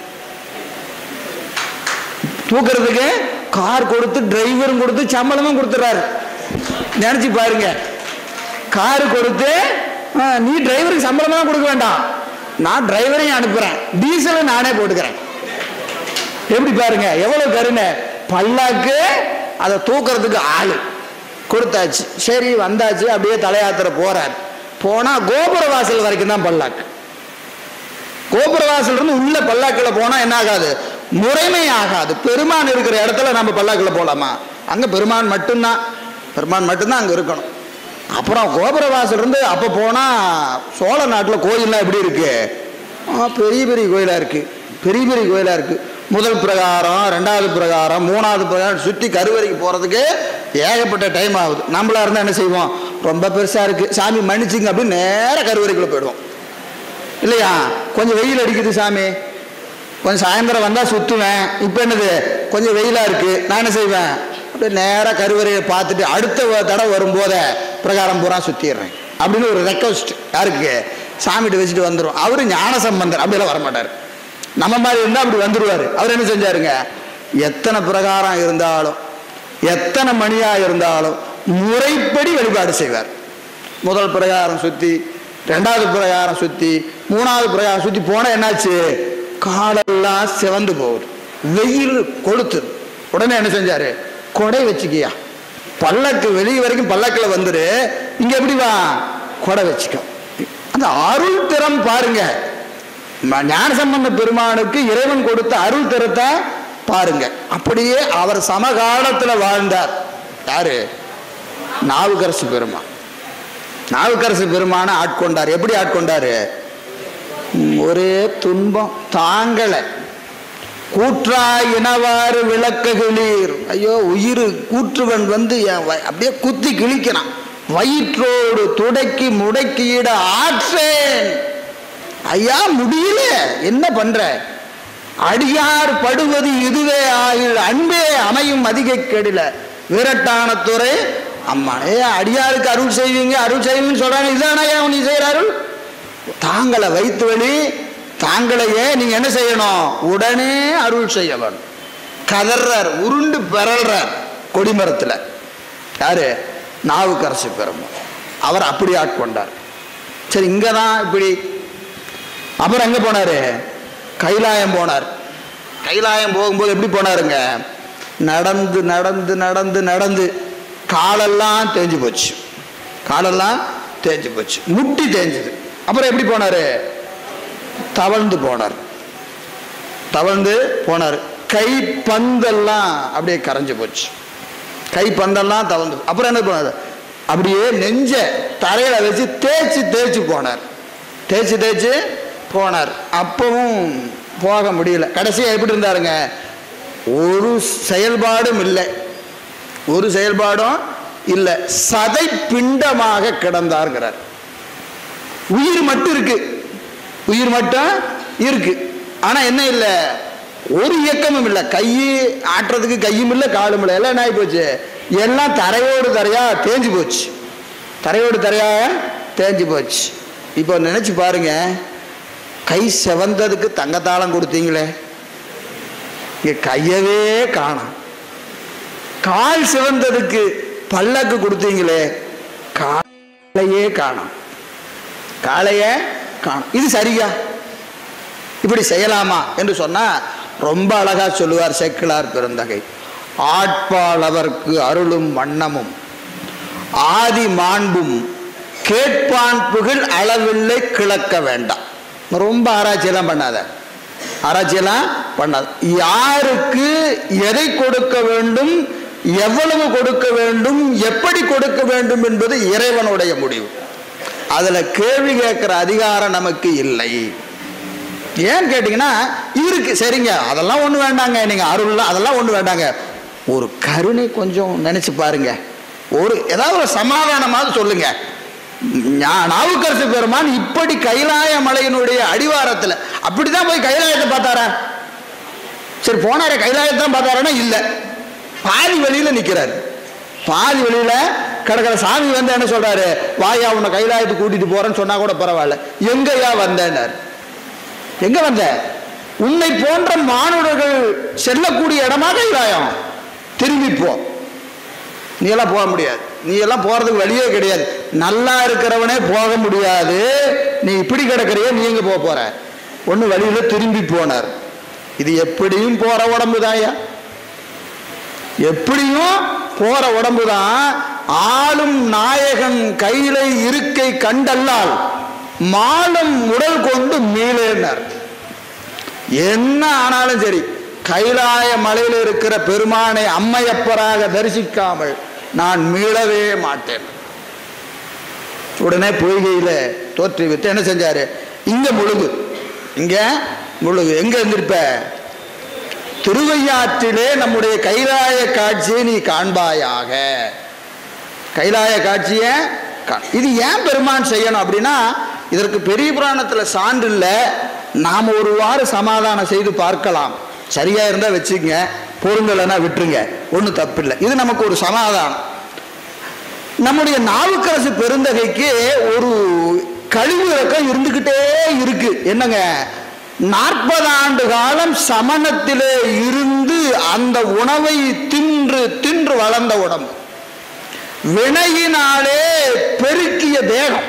Speaker 1: தூக்குறதுக்கு கார் கொடுத்து டிரைவரும் கொடுத்து சம்பளமும் கொடுத்துறாரு நினைச்சு பாருங்க கார் கொடுத்து ஆ, நீ டிரைவருக்கு சம்பளமா கொடுக்க வேண்டாம் நான் டிரைவரையும் அனுப்புறேன் டீசலை நானே போட்டுக்கிறேன் எப்படி பாருங்க எவ்வளவு கருணை பல்லாக்கு அதை தூக்குறதுக்கு ஆளு கொடுத்தாச்சு சரி வந்தாச்சு அப்படியே தலையாத்திர போறார் போனா கோபுர வாசல் வரைக்கும் தான் பல்லாக்கு கோபுர வாசல் இருந்து உள்ள பல்லாக்கில் போனா என்ன ஆகாது முறைமை ஆகாது பெருமான் இருக்கிற இடத்துல நம்ம பல்லாக்கில் போலாமா அங்க பெருமான் மட்டும்தான் பெருமான் மட்டும்தான் அங்க இருக்கணும் அப்புறம் கோபுர வாசல் இருந்து அப்ப போனா சோழ நாட்டுல கோயில்லாம் எப்படி இருக்கு ஆ, பெரிய பெரிய கோயிலா இருக்கு பெரிய பெரிய கோயிலா இருக்கு முதல் பிரகாரம் ரெண்டாவது பிரகாரம் மூணாவது பிரகாரம் சுற்றி கருவறைக்கு போறதுக்கு ஏகப்பட்ட டைம் ஆகுது நம்மளா இருந்தா என்ன செய்வோம் ரொம்ப பெருசா இருக்கு சாமி மன்னிச்சுங்க அப்படின்னு நேரா கருவறைக்குள்ள போயிடுவோம் இல்லையா கொஞ்சம் வெயில் அடிக்குது சாமி கொஞ்சம் சாயந்தரம் வந்தால் சுற்றுவேன் இப்போ என்னது கொஞ்சம் வெயிலாக இருக்குது நான் என்ன செய்வேன் அப்படியே நேராக கருவறையை பார்த்துட்டு அடுத்த வ- தடவை வரும்போதே பிரகாரம் பூரா சுற்றிடுறேன் அப்படின்னு ஒரு ரெக்வஸ்ட் யாருக்கு சாமிகிட்ட வச்சுட்டு வந்துடும் அவர் ஞான சம்பந்தர் அப்படியெல்லாம் வரமாட்டார் நம்ம மாதிரி இருந்தால் அப்படி வந்துடுவார் அவர் என்ன செஞ்சாருங்க எத்தனை பிரகாரம் இருந்தாலும் எத்தனை மணியாக இருந்தாலும் முறைப்படி வழிபாடு செய்வார் முதல் பிரகாரம் சுத்தி ரெண்டாவது பிரகாரம் சுத்தி மூணாவது பிரகாரம் சுத்தி போனா என்னாச்சு காலெல்லாம் சிவந்து போகுது வெயில் கொளுத்துது உடனே என்ன செஞ்சாரு கொடை வச்சுக்கியா பல்லக்கு வெளியே வரைக்கும் பல்லக்கில் வந்துரு இங்க எப்படி வா கொடை வச்சுக்கோ அந்த அருள் திறம் பாருங்க ம- ஞானசம்பந்த பெருமானுக்கு இறைவன் கொடுத்த அருள் திறத்தை பாருங்க அப்படியே அவர் சமகாலத்துல வாழ்ந்தார் யாரு நாவுக்கரசு பெருமான் நாவுக்கரசு பெருமான ஆட்கொண்டார் எப்படி ஆட்கொண்டாரு ம், ஒரே துன்பம் தாங்கலை கூற்றாய் இனவாறு விளக்குகளீர் ஐயோ உயிர் கூற்றுவன் வந்து என் வ- அப்படியே குத்தி கிழிக்கிறான் வயிற்றோடு துடைக்கி முடக்கியிட ஆற்றேன் ஐயா முடியல என்ன பண்ற அடியார் படுவது இதுவே ஆகில் அன்பே அமையும் அதிக கெடில விரட்டான துறை அம்மா ஏ அடியாருக்கு அருள் செய்வீங்க அருள் செய்வீங்கன்னு சொல்றாங்க இதுதானா ஏன் நீ செய்யற அருள் தாங்களை வைத்து வழி தாங்களையே நீங்க என்ன செய்யணும் உடனே அருள் செய்ய வேணும் கதறார் உருண்டு பெறல்றார் கொடிமரத்துல யாரு நாவுக்கரசு பெருமாள் அவர் அப்படி ஆட்கொண்டார் சரி இங்க தான் இப்படி அப்புறம் எங்க போனாரு கைலாயம் போனார் கைலாயம் போகும்போது எப்படி போனாருங்க நடந்து நடந்து நடந்து நடந்து காலெல்லாம் தேஞ்சு போச்சு காலெல்லாம் தேஞ்சு போச்சு முட்டி தேஞ்சுது அப்புறம் எப்படி போனாரு தவழ்ந்து போனார் தவழ்ந்து போனார் கை பந்தெல்லாம் அப்படியே கரைஞ்சு போச்சு கை பந்தெல்லாம் தவழ்ந்து அப்புறம் என்ன பண்ணாரு அப்படியே நெஞ்ச தரையில வச்சு தேய்ச்சி தேய்ச்சி போனார் தேய்ச்சி தேய்ச்சி போனார் அப்பவும் போக முடியல கடைசியா எப்படி இருந்தாருங்க ஒரு செயல்பாடும் இல்லை ஒரு செயல்பாடும் இல்லை சதை பிண்டமாக கிடந்தார்கிறார் உயிர் மட்டும் இருக்கு உயிர் மட்டும் இருக்கு ஆனா என்ன இல்லை ஒரு இயக்கமும் இல்லை கை ஆட்டுறதுக்கு கையும் இல்லை காலும் இல்லை எல்லாம் என்ன ஆகி போச்சு எல்லாம் தரையோடு தரையா தேஞ்சு போச்சு தரையோடு தரையா தேஞ்சு போச்சு இப்போ நினைச்சு பாருங்க கை செவந்ததுக்கு தங்கத்தாளம் கொடுத்தீங்களே இங்க கையவே காணோம் கால் சிவந்ததுக்கு பல்லக்கு கொடுத்தீங்களே காலையே காணோம் காளையே காணோம் இது சரியா இப்படி செய்யலாமா என்று சொன்னா ரொம்ப அழகா சொல்லுவார் செக்கிலார் பெருந்தகை ஆட்பாளவர்க்கு அருளும் வண்ணமும் ஆதி மாண்பும் கேட்பான் புகழ் அளவில்லை கிளக்க வேண்டாம் ரொம்ப ஆராய்ச்சியெல்லாம் பண்ணாத ஆராய்ச்சியெல்லாம் பண்ணாத யாருக்கு எதை கொடுக்க வேண்டும் எவ்வளவு கொடுக்க வேண்டும் எப்படி கொடுக்க வேண்டும் என்பது இறைவனுடைய முடிவு அதுல கேள்வி கேட்கிற அதிகாரம் நமக்கு இல்லை ஏன்னு கேட்டீங்கன்னா இருக்கு சரிங்க அதெல்லாம் ஒண்ணு வேண்டாங்க நீங்க அருள்லாம் அதெல்லாம் ஒண்ணு வேண்டாங்க ஒரு கருணை கொஞ்சம் நினைச்சு பாருங்க ஒரு ஏதாவது ஒரு சமாதானமாவது சொல்லுங்க ஞா- நாவுக்கரசு பெருமான் இப்படி கைலாய மலையினுடைய அடிவாரத்துல அப்படிதான் போய் கைலாயத்தை பார்த்தாரா சரி போனாரே கைலாயத்தை தான் பார்த்தாரான்னா இல்ல பாதி வழியில நிக்கிறாரு பாதி வழியில கிடக்கிற சாமி வந்து என்ன சொல்றாரு வாயா உன்னை கைலாயத்துக்கு கூட்டிட்டு போறேன்னு சொன்னா கூட பரவாயில்ல எங்கயா வந்தேன்னாரு எங்க வந்த உன்னை போன்ற மானுடர்கள் செல்லக்கூடிய இடமா கைலாயம் திரும்பி போ நீ எல்லாம் போக முடியாது நீ எல்லாம் போறதுக்கு வழியே கிடையாது நல்லா இருக்கிறவனே போக முடியாது நீ இப்படி கிடக்கிறையே நீ எங்க போக போற ஒண்ணு வழியில திரும்பி போனார் இது எப்படியும் போற உடம்பு எப்படியும் போற உடம்பு தான் ஆளும் நாயகன் கையில இருக்கை கண்டல்லால் மாலும் உடல் கொண்டு மீளேனார் என்ன ஆனாலும் சரி கைலாய மலையில் இருக்கிற பெருமானை அம்மையப்பராக தரிசிக்காமல் நான் மீளவே மாட்டேன் உடனே பொய்கையில தோற்றுவித்து என்ன செஞ்சாரு இங்க முழுகு இங்க முழுகு எங்க இருந்திருப்ப திருவையாற்றிலே நம்முடைய கைலாய காட்சியை நீ காண்பாயாக கைலாய காட்சியை கா- இது ஏன் பெருமான் செய்யணும் அப்படின்னா இதற்கு பெரிய புராணத்துல சான்று இல்லை நாம ஒருவாறு சமாதானம் செய்து பார்க்கலாம் சரியா இருந்தா வச்சுக்கங்க பொருங்கலைன்னா விட்டுருங்க ஒன்றும் தப்பில்லை இது நமக்கு ஒரு சமாதானம் நம்முடைய நாவுக்கரசு பெருந்தகைக்கு ஒரு கழிவு இறக்கம் இருந்துகிட்டே இருக்கு என்னங்க நாற்பது ஆண்டு காலம் சமணத்திலே இருந்து அந்த உணவை தின்று தின்று வளர்ந்த உடம்பு வினையினாலே பெருக்கிய தேகம்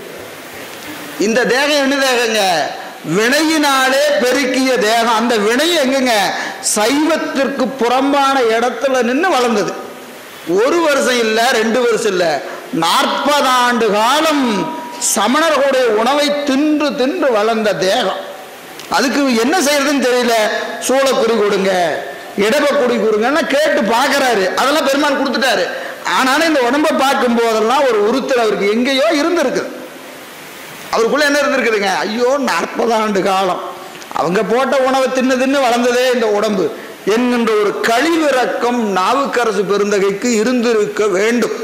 Speaker 1: இந்த தேகம் என்ன தேகங்க வினையினாலே பெருக்கிய தேகம் அந்த வினை எங்கங்க சைவத்திற்கு புறம்பான இடத்துல நின்று வளர்ந்தது ஒரு வருஷம் இல்ல ரெண்டு வருஷம் இல்ல நாற்பது ஆண்டு காலம் சமணர்களுடைய உணவை தின்று தின்று வளர்ந்த தேகம் அதுக்கு என்ன செய்யறதுன்னு தெரியல சூளக்குடி கொடுங்க இடபக்குடி கொடுங்கன்னா கேட்டு பார்க்கறாரு அதெல்லாம் பெருமாள் கொடுத்துட்டாரு ஆனாலும் இந்த உடம்பை பார்க்கும் போதெல்லாம் ஒரு உறுத்தல் அவருக்கு எங்கேயோ இருந்திருக்குது அவருக்குள்ள என்ன இருந்திருக்குதுங்க ஐயோ நாற்பது ஆண்டு காலம் அவங்க போட்ட உணவை தின்னு தின்னு வளர்ந்ததே இந்த உடம்பு என்கின்ற ஒரு கழிவிறக்கம் நாவுக்கரசு பெருந்தகைக்கு இருந்திருக்க வேண்டும்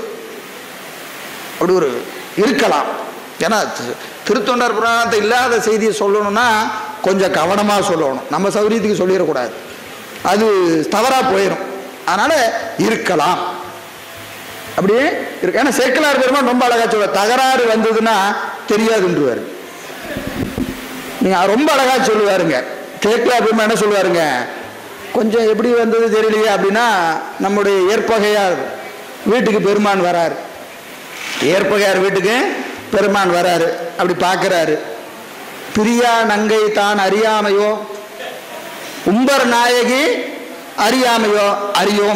Speaker 1: அப்படி ஒரு இருக்கலாம் ஏன்னா தி- திருத்தொண்டர் புராணத்தை இல்லாத செய்தியை சொல்லணும்னா கொஞ்சம் கவனமாக சொல்லணும் நம்ம சௌரியத்துக்கு சொல்லிடக்கூடாது அது தவறாக போயிடும் அதனால இருக்கலாம் அப்படியே இருக்கு ஏன்னா சேக்கலார் பெருமான் ரொம்ப அழகா சொல்ல தகராறு வந்ததுன்னா தெரியாதுன்றவாரு நீங்க ரொம்ப அழகா சொல்லுவாருங்க சேக்கலார் பெருமான் என்ன சொல்லுவாருங்க கொஞ்சம் எப்படி வந்தது தெரியலையே அப்படின்னா நம்முடைய ஏற்பகையார் வீட்டுக்கு பெருமான் வராரு ஏற்பகையார் வீட்டுக்கு பெருமான் வராரு அப்படி பார்க்கறாரு பிரியா நங்கை தான் அறியாமையோ உம்பர் நாயகி அறியாமையோ அறியோம்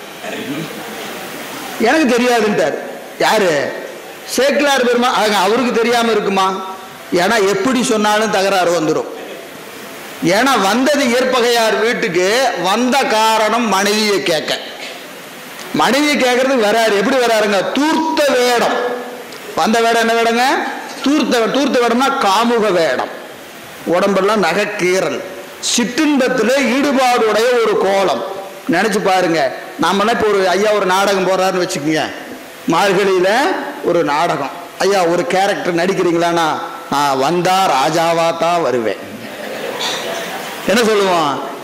Speaker 1: எனக்கு தெரியாதுன்ட்டார் யாரு சேக்கிலார் பெருமா அவங்க அவருக்கு தெரியாம இருக்குமா ஏன்னா எப்படி சொன்னாலும் தகராறு வந்துடும் ஏன்னா வந்தது ஏற்பகையார் வீட்டுக்கு வந்த காரணம் மனைவியை கேட்க மனைவியை கேட்கறதுக்கு வராரு எப்படி வராருங்க தூர்த்த வேடம் வந்த வேடம் என்ன வேடங்க தூர்த்த வே- தூர்த்த வேடம்னா காமுக வேடம் உடம்பெல்லாம் நகைக்கீறல் சிற்றின்பத்தில் ஈடுபாடுடைய ஒரு கோலம் நினைச்சு பாருங்க நாமெல்லாம் இப்போ ஒரு ஐயா ஒரு நாடகம் போடுறாருன்னு வச்சுக்கோங்க மார்கழியில ஒரு நாடகம் ஐயா ஒரு கேரக்டர் நடிக்கிறீங்களான்னா நான் வந்தா ராஜாவா தான் வருவேன் என்ன சொல்லுவோம்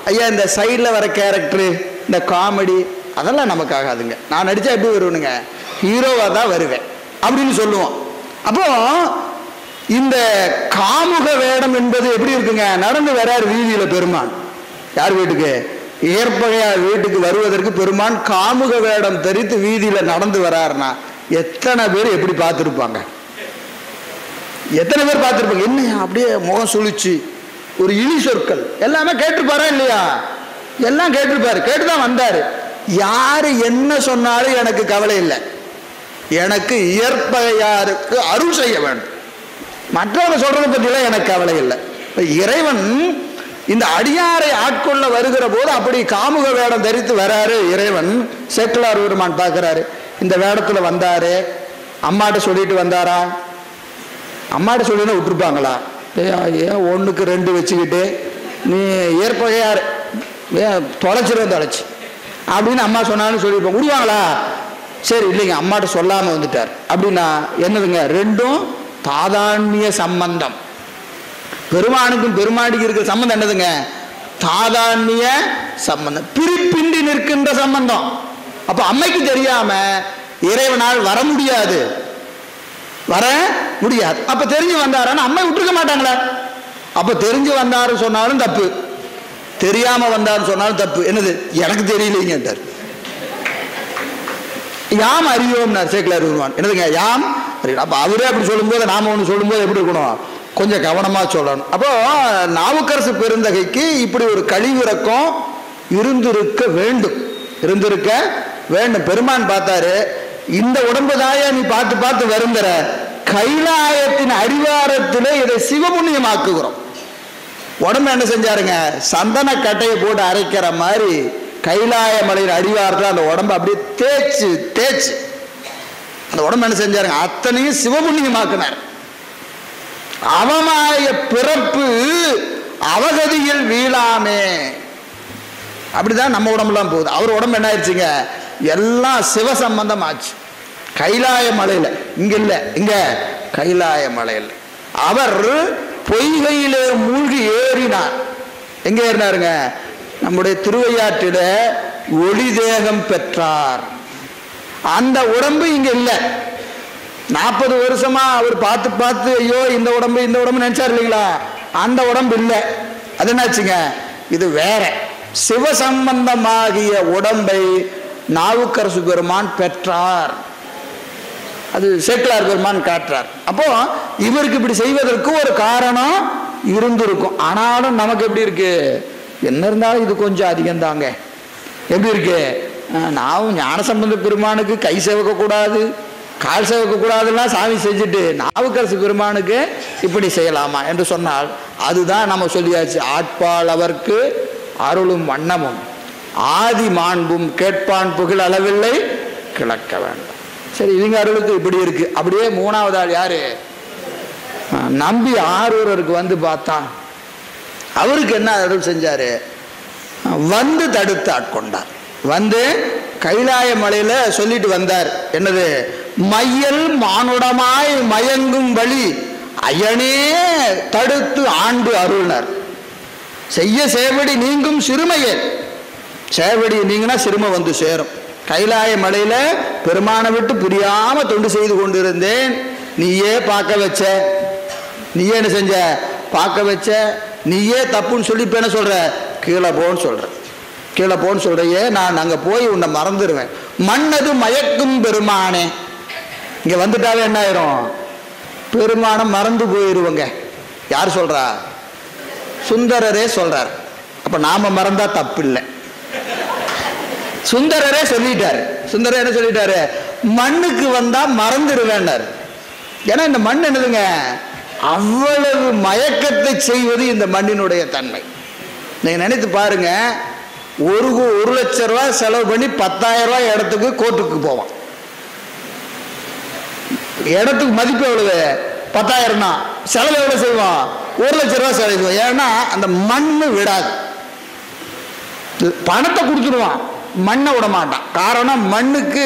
Speaker 1: ஐயா இந்த சைடில் வர கேரக்டரு இந்த காமெடி அதெல்லாம் நமக்கு ஆகாதுங்க நான் நடித்தா எப்படி வருவேனுங்க ஹீரோவாக தான் வருவேன் அப்படின்னு சொல்லுவோம் அப்போ இந்த காமுக வேடம் என்பது எப்படி இருக்குங்க நடந்து வராரு வீதியில பெருமான் யார் வீட்டுக்கு ஏற்பகையார் வீட்டுக்கு வருவதற்கு பெருமான் காமுக வேடம் தரித்து வீதியில நடந்து வராருன்னா எத்தனை பேர் எப்படி பார்த்துருப்பாங்க எத்தனை பேர் பார்த்துருப்பாங்க என்ன அப்படியே முகம் சுழிச்சு ஒரு இழி சொற்கள் எல்லாமே கேட்டிருப்பாரா இல்லையா எல்லாம் கேட்டிருப்பாரு கேட்டுதான் வந்தாரு யாரு என்ன சொன்னாலும் எனக்கு கவலை இல்லை எனக்கு இயற்பகையாருக்கு அருள் செய்ய வேண்டும் மற்றவங்க சொல்றதை பற்றிலாம் எனக்கு கவலை இல்லை இப்ப இறைவன் இந்த அடியாரை ஆட்கொள்ள வருகிற போது அப்படி காமுக வேடம் தரித்து வராரு இறைவன் சேக்கலார் பெருமான் பார்க்கறாரு இந்த வேடத்துல வந்தாரு அம்மாட்ட சொல்லிட்டு வந்தாரா அம்மாட்ட சொல்லினா விட்டுருப்பாங்களா ஏய், ஏன் ஒண்ணுக்கு ரெண்டு வச்சுக்கிட்டு நீ ஏற்பகையார் ஏன் தொலைச்சிருவேன் தொலைச்சு அப்படின்னு அம்மா சொன்னாலும் சொல்லியிருப்பாங்க விடுவாங்களா சரி இல்லைங்க அம்மாட்ட சொல்லாம வந்துட்டார் அப்படின்னா என்னதுங்க ரெண்டும் தாதான்மிய சம்பந்தம் பெருமானுக்கும் பெருமாடிக்கு இருக்கிற சம்பந்தம் என்னதுங்க தாதான்மிய சம்பந்தம் பிரிப்பின்றி நிற்கின்ற சம்பந்தம் அப்ப அம்மைக்கு தெரியாம இறைவனால் வர முடியாது வர முடியாது அப்ப தெரிஞ்சு வந்தாரான்னு அம்மை விட்டுருக்க மாட்டாங்களே அப்ப தெரிஞ்சு வந்தாரு சொன்னாலும் தப்பு தெரியாம வந்தாருன்னு சொன்னாலும் தப்பு என்னது எனக்கு தெரியலைங்கன்றார் யாம் அறியோம்னார் சேக்கலார் வருவான் என்னதுங்க யாம் அறியோம் அப்ப அவரே அப்படி சொல்லும்போது நாம ஒன்று சொல்லும்போது எப்படி இருக்கணும் கொஞ்சம் கவனமா சொல்லணும் அப்போ நாவுக்கரசு பெருந்தகைக்கு இப்படி ஒரு கழிவிறக்கம் இருந்திருக்க வேண்டும் இருந்திருக்க வேண்டும் பெருமான் பார்த்தாரு இந்த உடம்பு தாயா நீ பார்த்து பார்த்து வருந்துற கைலாயத்தின் அடிவாரத்திலே இதை சிவபுண்ணியமாக்குகிறோம் உடம்பு என்ன செஞ்சாருங்க சந்தன கட்டையை போட்டு அரைக்கிற மாதிரி கைலாய மலையின் அடிவாரத்தில் அந்த உடம்பு அப்படியே தேய்ச்சு தேய்ச்சு அந்த உடம்பு என்ன செஞ்சாருங்க அத்தனையும் சிவபுண்ணியமாக்குனார் அவமாய பிறப்பு அவகதியில் வீழாமே அப்படிதான் நம்ம உடம்புலாம் போகுது அவர் உடம்பு என்ன ஆயிடுச்சுங்க எல்லாம் சிவ சம்பந்தம் ஆச்சு கைலாய மலையில இங்க இல்ல இங்க கைலாய மலையில் அவர் பொய்கையிலே மூழ்கி ஏறினார் எங்க ஏறினாருங்க நம்முடைய திருவையாற்றில ஒளி தேகம் பெற்றார் அந்த உடம்பு இங்க இல்லை நாற்பது வருஷமா அவர் பார்த்து பார்த்து ஐயோ இந்த உடம்பு இந்த உடம்பு நினைச்சார் இல்லைங்களா அந்த உடம்பு இல்லை அது என்னாச்சுங்க இது வேற சிவசம்பந்தமாகிய உடம்பை நாவுக்கரசு பெருமான் பெற்றார் அது சேக்கிலார் பெருமான் காட்டுறார் அப்போ இவருக்கு இப்படி செய்வதற்கு ஒரு காரணம் இருந்திருக்கும் ஆனாலும் நமக்கு எப்படி இருக்கு என்ன இருந்தாலும் இது கொஞ்சம் அதிகம் தாங்க எப்படி இருக்கு அஹ் நாவும் ஞானசம்பந்த பெருமானுக்கு கை சேவக்க கூடாது கால் சேவக்க கூடாதுலாம் சாமி செஞ்சுட்டு நாவுக்கரசு பெருமானுக்கு இப்படி செய்யலாமா என்று சொன்னால் அதுதான் நம்ம சொல்லியாச்சு ஆட்பால் அவர்க்கு அருளும் வண்ணமும் ஆதி மாண்பும் கேட்பான் புகழ் அளவில்லை கிளக்க வேண்டும் சரி இவங்க அருளுக்கு இப்படி இருக்கு அப்படியே மூணாவது ஆள் யாரு அஹ் நம்பி ஆரூரருக்கு வந்து பார்த்தா அவருக்கு என்ன அருள் செஞ்சாரு அஹ் வந்து தடுத்து ஆட்கொண்டார் வந்து கைலாய மலையில சொல்லிட்டு வந்தார் என்னது மையல் மானுடமாய் மயங்கும் வழி அயனே தடுத்து ஆண்டு அருள்னர் செய்ய சேவடி நீங்கும் சிறுமையே சேவடி நீங்கினா சிறுமை வந்து சேரும் கைலாய மலையில பெருமானை விட்டு புரியாம தொண்டு செய்து கொண்டிருந்தேன் நீயே பார்க்க வச்ச நீயே என்ன செஞ்ச பார்க்க வச்ச நீயே தப்புன்னு சொல்லி இப்ப என்ன சொல்ற கீழே போன்னு சொல்ற கீழே போன்னு சொல்றையே நான் அங்க போய் உன்னை மறந்துடுவேன் மண்ணது மயக்கும் பெருமானே இங்க வந்துட்டாவே என்ன ஆயிரும் பெருமானம் மறந்து போயிருவங்க யார் சொல்றா சுந்தரரே சொல்றார் அப்ப நாம மறந்தா தப்பு இல்லை சுந்தரரே சொல்லிட்டாரு சுந்தரர் என்ன சொல்லிட்டாரு மண்ணுக்கு வந்தா மறந்துடுவேன்னாரு ஏன்னா இந்த மண் என்னதுங்க அவ்வளவு மயக்கத்தை செய்வது இந்த மண்ணினுடைய தன்மை நீங்க நினைத்து பாருங்க ஒரு கு- ஒரு லட்ச ரூபாய் செலவு பண்ணி பத்தாயிரம் ரூபாய் இடத்துக்கு கோர்ட்டுக்கு போவான் இடத்துக்கு மதிப்பு எவ்வளவு பத்தாயிரம் தான் செலவு எவ்வளவு செய்வான் ஒரு லட்ச ரூபாய் செலவு செய்வான் ஏன்னா அந்த மண்ணு விடாது பணத்தை கொடுத்துடுவான் மண்ணை விட மாட்டான் காரணம் மண்ணுக்கு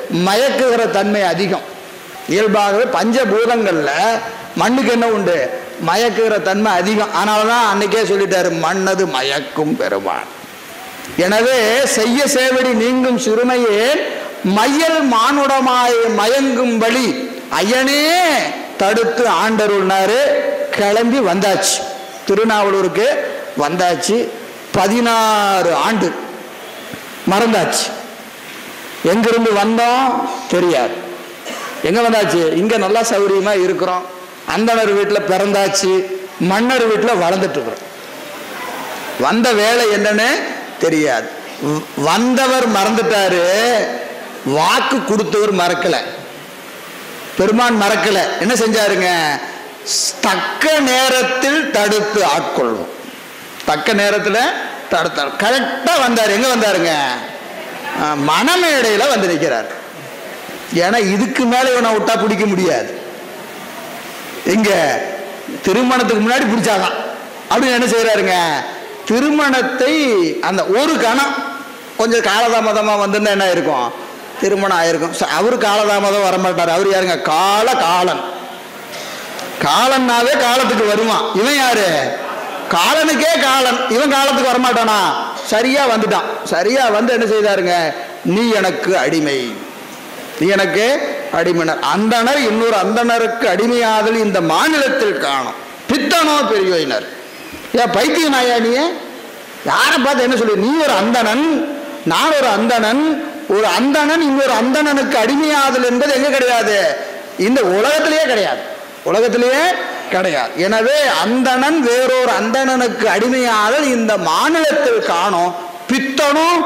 Speaker 1: மயக்குகிற தன்மை அதிகம் இயல்பாகவே பஞ்சபூதங்கள்ல மண்ணுக்கு என்ன உண்டு மயக்குகிற தன்மை அதிகம் அதனால தான் அன்னைக்கே சொல்லிட்டாரு மன்னது மயக்கும் பெருமான் எனவே செய்ய சேவடி நீங்கும் சிறுமையே மையல் மானுடமாய் மயங்கும்படி ஐயனே தடுத்து ஆண்டருள்னாரு கிளம்பி வந்தாச்சு திருநாவலூருக்கு வந்தாச்சு பதினாறு ஆண்டு மறந்தாச்சு எங்கிருந்து வந்தோம் தெரியாது எங்க வந்தாச்சு இங்க நல்லா சௌரியமா இருக்கிறோம் அந்தனர் வீட்டில் பிறந்தாச்சு மன்னர் வீட்டில் வளர்ந்துட்டு இருக்கிறோம் வந்த வேலை என்னன்னு தெரியாது வ- வந்தவர் மறந்துட்டாரு வாக்கு கொடுத்தவர் மறக்கல பெருமான் மறக்கல என்ன செஞ்சாருங்க ஸ்- தக்க நேரத்தில் தடுத்து ஆட்கொள்வோம் தக்க நேரத்தில் தடுத்தார் கரெக்டா வந்தார் எங்க வந்தாருங்க ஆ, மணமேடையில வந்து நிற்கிறார் ஏன்னா இதுக்கு மேல இவனை விட்டா பிடிக்க முடியாது இங்க திருமணத்துக்கு முன்னாடி பிடிச்சாதான் அப்படின்னு என்ன செய்யறாருங்க திருமணத்தை அந்த ஒரு கணம் கொஞ்சம் காலதாமதமா வந்துன்னா என்ன இருக்கும் திருமணம் ஆயிருக்கும் ச- அவரு காலதாமதம் வரமாட்டார் அவர் யாருங்க கால காலன் காலன்னாவே காலத்துக்கு வருவான் இவன் யாரு காலனுக்கே காலன் இவன் காலத்துக்கு வரமாட்டானா சரியா வந்துட்டான் சரியா வந்து என்ன செய்தாருங்க நீ எனக்கு அடிமை நீ எனக்கு அடிமைனர் அந்தனர் இன்னொரு அந்தனருக்கு அடிமையாதல் இந்த மாநிலத்தில் காணும் பித்தனோ பெரியோயினர் ஏன் பைத்தியம் நாயா நீ யாரை பார்த்து என்ன சொல்லு நீ ஒரு அந்தணன் நான் ஒரு அந்தணன் ஒரு அந்தணன் இன்னொரு அந்தணனுக்கு அடிமையாதல் என்பது எங்க கிடையாது இந்த உலகத்திலேயே கிடையாது உலகத்திலேயே கிடையாது எனவே அந்தணன் வேறொரு அந்தணனுக்கு அடிமையாதல் இந்த மாநிலத்தில் காணும் பித்தனும்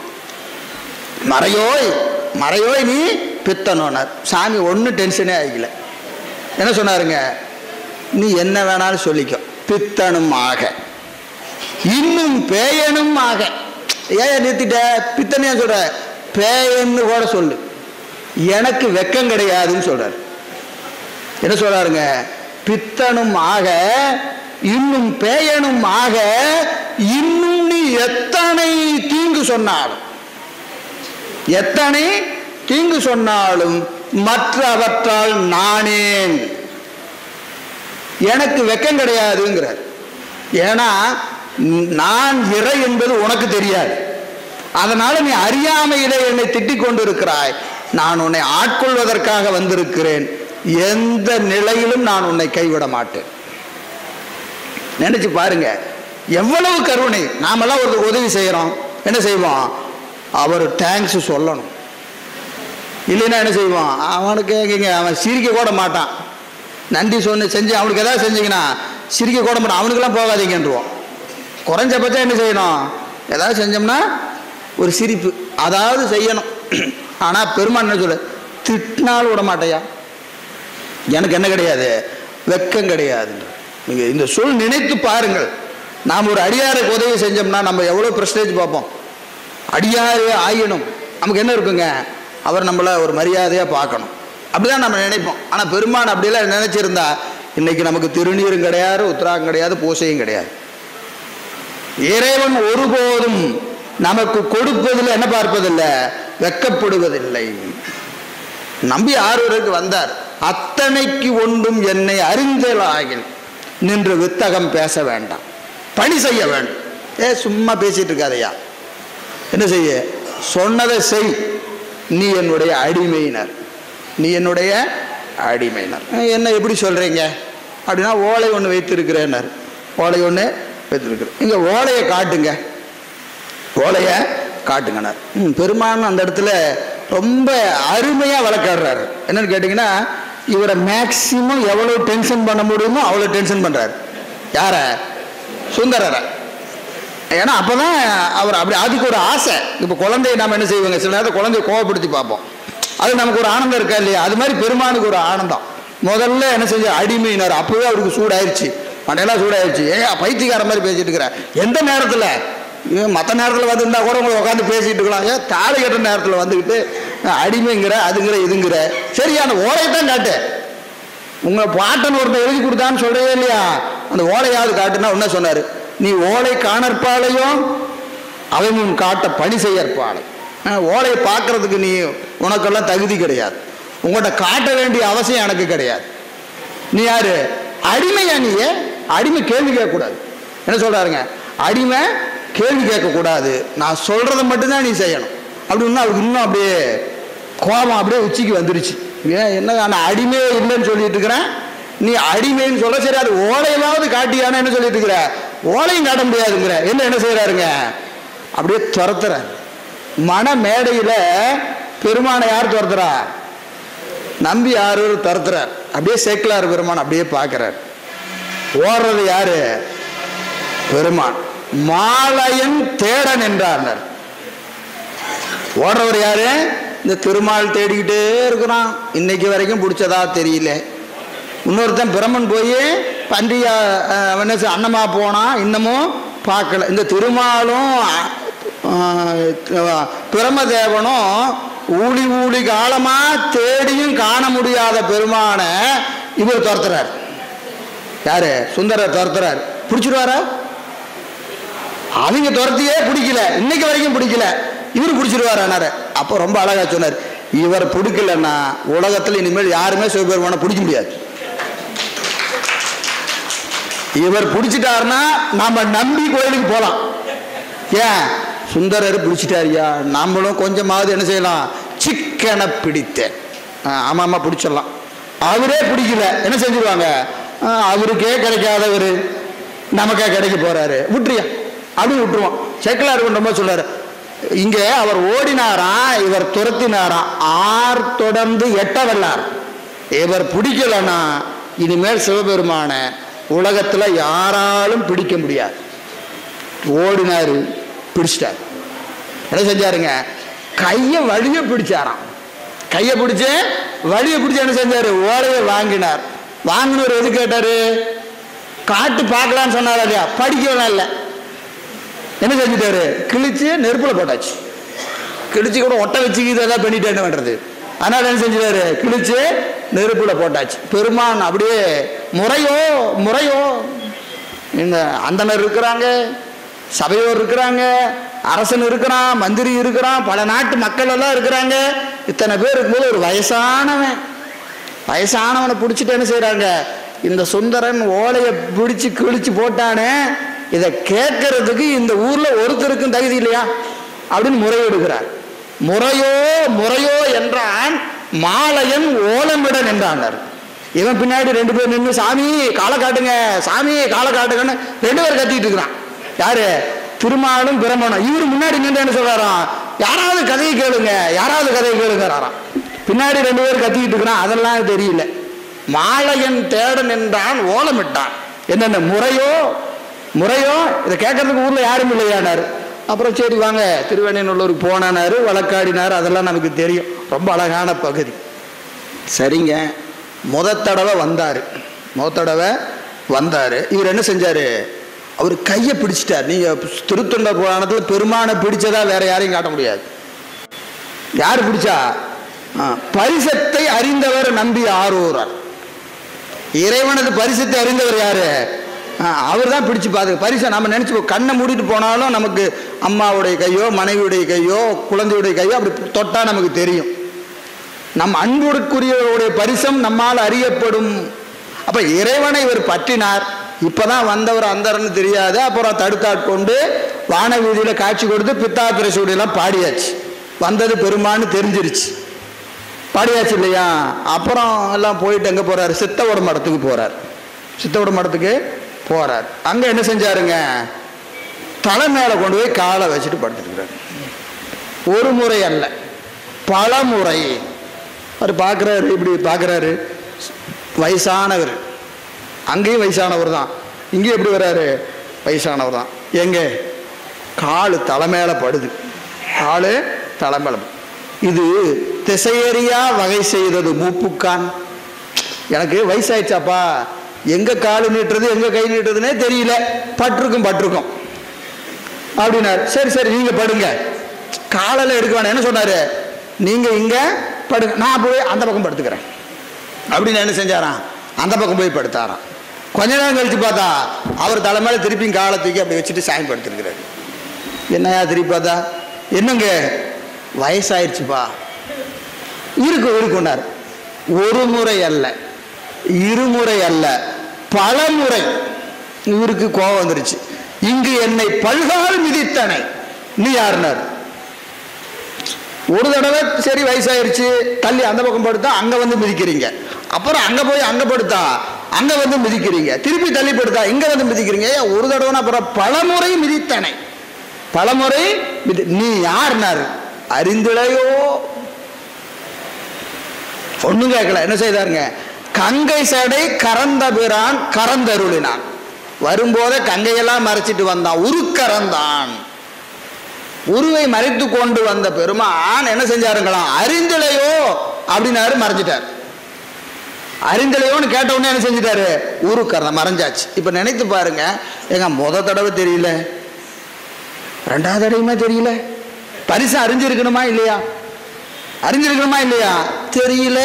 Speaker 1: மறையோய் மறையோய் நீ பித்தனோனார் சாமி ஒன்றும் டென்ஷனே ஆகிக்கல என்ன சொன்னாருங்க நீ என்ன வேணாலும் சொல்லிக்கோ பித்தனும் ஆக இன்னும் பேயனும் ஆக ஏன் நிறுத்திட்ட பித்தனையா சொல்ற பேயன்னு கூட சொல்லு எனக்கு வெக்கம் கிடையாதுன்னு சொல்றாரு என்ன சொல்றாருங்க பித்தனும் ஆக இன்னும் பேயனும் ஆக இன்னும் நீ எத்தனை தீங்கு சொன்னாலும் எத்தனை தீங்கு சொன்னாலும் மற்றவற்றால் நானேன் எனக்கு வெக்கம் கிடையாதுங்கிறார் ஏன்னா நான் இறை என்பது உனக்கு தெரியாது அதனால நீ அறியாமையிலே என்னை திட்டிக் கொண்டிருக்கிறாய் நான் உன்னை ஆட்கொள்வதற்காக வந்திருக்கிறேன் எந்த நிலையிலும் நான் உன்னை கைவிட மாட்டேன் நினைச்சு பாருங்க எவ்வளவு கருணை நாமெல்லாம் ஒரு உதவி செய்யறோம் என்ன செய்வோம் அவர் தேங்க்ஸ் சொல்லணும் இல்லைன்னா என்ன செய்வான் அவனுக்கு எங்கங்க அவன் சிரிக்க கூட மாட்டான் நன்றி சொன்னு செஞ்சு அவனுக்கு ஏதாவது செஞ்சீங்கன்னா சிரிக்க கூட மாட்டான் அவனுக்கெல்லாம் போகாதீங்கன்றுவோம் குறைஞ்சபட்சம் என்ன செய்யணும் ஏதாவது செஞ்சோம்னா ஒரு சிரிப்பு அதாவது செய்யணும் ஆனால் பெருமான் என்ன சொல்லு திட்டினாலும் விட மாட்டையா எனக்கு என்ன கிடையாது வெக்கம் கிடையாது நீங்க இந்த சொல் நினைத்து பாருங்கள் நாம் ஒரு அடியாருக்கு உதவி செஞ்சோம்னா நம்ம எவ்வளோ ப்ரெஸ்டேஜ் பார்ப்போம் அடியாரே ஆயினும் நமக்கு என்ன இருக்குங்க அவர் நம்மளை ஒரு மரியாதையாக பார்க்கணும் அப்படிதான் நம்ம நினைப்போம் ஆனால் பெருமான் அப்படிலாம் நினைச்சிருந்தா இன்னைக்கு நமக்கு திருநீரும் கிடையாது உத்தராகம் கிடையாது பூசையும் கிடையாது இறைவன் ஒருபோதும் நமக்கு கொடுப்பதில் என்ன பார்ப்பதில்லை வெக்கப்படுவதில்லை நம்பி ஆறுவருக்கு வந்தார் அத்தனைக்கு ஒன்றும் என்னை அறிந்தலாகில் நின்று வித்தகம் பேச வேண்டாம் பணி செய்ய வேண்டும் ஏ சும்மா பேசிட்டு இருக்காதையா என்ன செய்ய சொன்னதை செய் நீ என்னுடைய அடிமையினர் நீ என்னுடைய அடிமையினர் அஹ் என்ன எப்படி சொல்றீங்க அப்படின்னா ஓலை ஒன்று வைத்திருக்கிறேன்னார் ஓலை ஒன்று வைத்திருக்கிறேன் இங்க ஓலையை காட்டுங்க ஓலையை காட்டுங்கனார் ம், பெருமான் அந்த இடத்துல ரொம்ப அருமையாக வழக்காடுறாரு என்னன்னு கேட்டிங்கன்னா இவரை மேக்சிமம் எவ்வளோ டென்ஷன் பண்ண முடியுமோ அவ்வளோ டென்ஷன் பண்ணுறாரு யாரை சுந்தரரை ஏன்னா அப்பதான் அவர் அப்படி அதுக்கு ஒரு ஆசை இப்போ குழந்தைய நாம என்ன செய்வாங்க சில நேரத்தில் குழந்தைய கோவப்படுத்தி பார்ப்போம் அது நமக்கு ஒரு ஆனந்தம் இருக்கா இல்லையா அது மாதிரி பெருமானுக்கு ஒரு ஆனந்தம் முதல்ல என்ன செஞ்ச அடிமையினர் அப்பவே அவருக்கு சூடாயிருச்சு மண்டையெல்லாம் சூடாயிருச்சு ஏன் பைத்தியக்கார மாதிரி பேசிட்டு இருக்கிற எந்த நேரத்தில் மற்ற நேரத்தில் வந்திருந்தா கூட உங்களை உட்காந்து பேசிட்டு இருக்கலாம் ஏன் தாலி கட்டுற நேரத்தில் வந்துக்கிட்டு அடிமைங்கிற அதுங்கிற இதுங்கிற சரியான ஓலையை தான் காட்டு உங்களை பாட்டன் ஒருத்தன் எழுதி கொடுத்தான்னு சொல்றதே இல்லையா அந்த ஓலையாவது காட்டுனா என்ன சொன்னாரு நீ ஓலை காணற்பாலையும் அவன் உன் காட்ட பணி செய்யற்பாலை அஹ், ஓலையை பார்க்கறதுக்கு நீ உனக்கெல்லாம் தகுதி கிடையாது உங்கள்கிட்ட காட்ட வேண்டிய அவசியம் எனக்கு கிடையாது நீ யாரு அடிமையா நீ அடிமை கேள்வி கேட்கக்கூடாது என்ன சொல்றாருங்க அடிமை கேள்வி கேட்கக்கூடாது நான் சொல்றதை மட்டும்தான் நீ செய்யணும் அப்படின்னா அவருக்கு இன்னும் அப்படியே கோபம் அப்படியே உச்சிக்கு வந்துருச்சு ஏன் என்ன நான் அடிமையே இல்லைன்னு சொல்லிட்டு இருக்கிறேன் நீ அடிமைன்னு சொல்ல சரி அது ஓலையாவது காட்டியானா என்ன சொல்லிட்டு இருக்கிற ஓலையும் காட்ட முடியாதுங்கிற என்ன என்ன செய்யறாருங்க அப்படியே துரத்துறார் மன மேடையில பெருமானை யார் துரத்துறா நம்பி யாரு துரத்துறார் அப்படியே சேக்கலார் பெருமான் அப்படியே பார்க்கிறார் ஓடுறது யாரு பெருமான் மாலையன் தேடன் என்றார் ஓடுறவர் யாரு இந்த திருமால் தேடிக்கிட்டே இருக்கிறான் இன்னைக்கு வரைக்கும் பிடிச்சதா தெரியல இன்னொருத்தன் பிரமன் போய் பன்றியா அஹ், அவன் என்ன செய்ய- அன்னமா போனான் இன்னமும் பார்க்கல இந்த திருமாலும் அஹ், பிரமதேவனும் ஊழி ஊழி காலமா தேடியும் காண முடியாத பெருமான இவர் துரத்துறார் யாரு சுந்தரர் துரத்துறார் பிடிச்சிருவாரா அவங்க துரத்தியே பிடிக்கல இன்னைக்கு வரைக்கும் பிடிக்கல இவர் பிடிச்சிருவாரு அப்போ ரொம்ப அழகா சொன்னார் இவர் பிடிக்கலன்னா உலகத்துல இனிமேல் யாருமே சிவபெருமானை பிடிக்க முடியாது இவர் பிடிச்சிட்டாருன்னா நாம நம்பி கோயிலுக்கு போலாம் ஏன் சுந்தரர் பிடிச்சிட்டாரியா நாமளும் கொஞ்சமாவது என்ன செய்யலாம் சிக்கனை பிடித்தேன் ஆ, ஆமா ஆமா பிடிச்சிடலாம் அவரே பிடிக்கல என்ன செஞ்சிருவாங்க ஆ, அவருக்கே கிடைக்காதவர் நமக்கே கிடைக்க போறாரு விட்டுறியா அப்படின்னு விட்டுருவோம் செக்கலார் ரொம்ப சொல்றாரு இங்கே அவர் ஓடினாராம் இவர் துரத்தினாராம் ஆர் தொடர்ந்து எட்ட வல்லார் இவர் பிடிக்கலன்னா இனிமேல் சிவபெருமான உலகத்துல யாராலும் பிடிக்க முடியாது ஓடினாரு பிடிச்சிட்டார் என்ன செஞ்சாருங்க கையை வழிய பிடிச்சாராம் கையை பிடிச்சு வழிய பிடிச்சு என்ன செஞ்சாரு ஓலையை வாங்கினார் வாங்கினவர் எது கேட்டாரு காட்டு பார்க்கலான்னு சொன்னார் இல்லையா படிக்கலாம் இல்லை என்ன செஞ்சுட்டாரு கிழிச்சு நெருப்புல போட்டாச்சு கிழிச்சு கூட ஒட்ட வச்சு இதெல்லாம் பண்ணிட்டு என்ன பண்றது அதனால என்ன செஞ்சுட்டாரு கிழிச்சு நெருப்புல போட்டாச்சு பெருமான் அப்படியே முறையோ முறையோ இந்த அந்தனர் இருக்கிறாங்க சபையோர் இருக்கிறாங்க அரசன் இருக்கிறான் மந்திரி இருக்கிறான் பல நாட்டு மக்கள் எல்லாம் இருக்கிறாங்க இத்தனை பேர் இருக்கும்போது ஒரு வயசானவன் வயசானவனை பிடிச்சிட்டு என்ன செய்றாங்க இந்த சுந்தரன் ஓலையை பிடிச்சு கிழிச்சு போட்டானே இதை கேட்கறதுக்கு இந்த ஊர்ல ஒருத்தருக்கும் தகுதி இல்லையா அப்படின்னு முறையிடுகிறார் முறையோ முறையோ என்றான் மாலையன் ஓலமிடன் என்றானர் இவன் பின்னாடி ரெண்டு பேர் நின்று சாமி காலை காட்டுங்க சாமி காலை காட்டுங்கன்னு ரெண்டு பேர் கத்திட்டு இருக்கிறான் யாரு திருமாலும் பிரமணம் இவரு முன்னாடி நின்று என்ன சொல்றாராம் யாராவது கதையை கேளுங்க யாராவது கதையை கேளுங்கிறாராம் பின்னாடி ரெண்டு பேர் கத்திக்கிட்டு இருக்கிறான் அதெல்லாம் தெரியல மாலையன் தேடன் என்றான் ஓலமிட்டான் என்னென்ன முறையோ முறையோ இதை கேட்கறதுக்கு ஊர்ல யாரும் இல்லையானாரு அப்புறம் சரி வாங்க திருவேணையநல்லூருக்கு போனானாரு வழக்காடினாரு அதெல்லாம் நமக்கு தெரியும் ரொம்ப அழகான பகுதி சரிங்க முத தடவை வந்தாரு முத தடவை வந்தாரு இவர் என்ன செஞ்சாரு அவர் கையை பிடிச்சிட்டார் நீங்க திருத்தொண்ட புராணத்துல பெருமானை பிடிச்சதா வேற யாரையும் காட்ட முடியாது யார் பிடிச்சா ஆ, பரிசத்தை அறிந்தவர் நம்பி ஆரூரார் இறைவனது பரிசத்தை அறிந்தவர் யாரு அவர் தான் பிடிச்சு பார்த்து பரிசை நம்ம நினைச்சு கண்ணை மூடிட்டு போனாலும் நமக்கு அம்மாவுடைய கையோ மனைவியுடைய கையோ குழந்தையுடைய கையோ அப்படி தொட்டா நமக்கு தெரியும் நம் அன்புக்குரியவருடைய பரிசம் நம்மால் அறியப்படும் அப்ப இறைவனை இவர் பற்றினார் இப்பதான் வந்தவர் அந்தரன்னு தெரியாது அப்புறம் தடுத்தாட்கொண்டு வான வீதியில காட்சி கொடுத்து பித்தாத்திரை சூடியெல்லாம் பாடியாச்சு வந்தது பெருமான்னு தெரிஞ்சிருச்சு பாடியாச்சு இல்லையா அப்புறம் எல்லாம் போயிட்டு எங்க போறாரு சித்தவோட மடத்துக்கு போறார் சித்தவோட மடத்துக்கு போறார் அங்க என்ன செஞ்சாருங்க தலை மேல கொண்டு போய் காலை வச்சுட்டு படுத்துருக்கிறார் ஒரு முறை அல்ல பல முறை அவர் பார்க்குறாரு இப்படி பார்க்குறாரு வயசானவர் அங்கேயும் வயசானவர் தான் இங்கேயும் எப்படி வர்றாரு வயசானவர் தான் எங்க காலு தலை மேல படுது காலு தலை மேல படுது. இது திசையறியா வகை செய்தது மூப்புக்கான் எனக்கு வயசாயிடுச்சாப்பா எங்க காலு நீட்டுறது எங்க கை நீட்டுறதுனே தெரியல பட்டிருக்கும் பட்டிருக்கும் அப்படின்னாரு சரி சரி நீங்க படுங்க காலையில எடுக்க வேணாம் என்ன சொன்னாரு நீங்க இங்க படுங்க நான் போய் அந்த பக்கம் படுத்துக்கிறேன் அப்படின்னு என்ன செஞ்சாராம் அந்த பக்கம் போய் படுத்தாராம் கொஞ்ச நேரம் கழிச்சு பார்த்தா அவர் தலை மேல திருப்பியும் காலை தூக்கி அப்படி வச்சுட்டு சாமி படுத்துருக்கிறாரு என்னையா திருப்பி பார்த்தா என்னங்க வயசாயிருச்சுப்பா இருக்கும் இருக்குன்னார் ஒரு முறை அல்ல இருமுறை அல்ல பலமுறை இவருக்கு கோபம் வந்துருச்சு இங்கு என்னை பல்கால் மிதித்தனை நீ யாருனார் ஒரு தடவை சரி வயசாயிருச்சு தள்ளி அந்த பக்கம் படுத்தா அங்க வந்து மிதிக்கிறீங்க அப்புறம் அங்க போய் அங்க படுத்தா அங்க வந்து மிதிக்கிறீங்க திருப்பி தள்ளி படுத்தா இங்க வந்து மிதிக்கிறீங்க ஏன் ஒரு தடவைனா அப்புறம் பலமுறை மிதித்தனை பலமுறை மிதி நீ யாருனாரு அறிந்திலையோ ஒண்ணும் கேட்கல என்ன செய்தாருங்க கங்கை சடை கறந்த பிரான் கறந்தருளினான் வரும்போதே கங்கையெல்லாம் மறைச்சிட்டு வந்தான் உருக்கறந்தான் உருவை மறைத்து கொண்டு வந்த பெருமான் என்ன செஞ்சாருங்களாம் அறிந்திலையோ அப்படின்னாரு மறைஞ்சிட்டார் அறிந்திலையோன்னு கேட்ட உடனே என்ன செஞ்சிட்டாரு உருக்கறந்த மறைஞ்சாச்சு இப்ப நினைத்து பாருங்க எங்க முத தடவை தெரியல ரெண்டாவது தடவையுமே தெரியல பரிசு அறிஞ்சிருக்கணுமா இல்லையா அறிஞ்சிருக்கணுமா இல்லையா தெரியல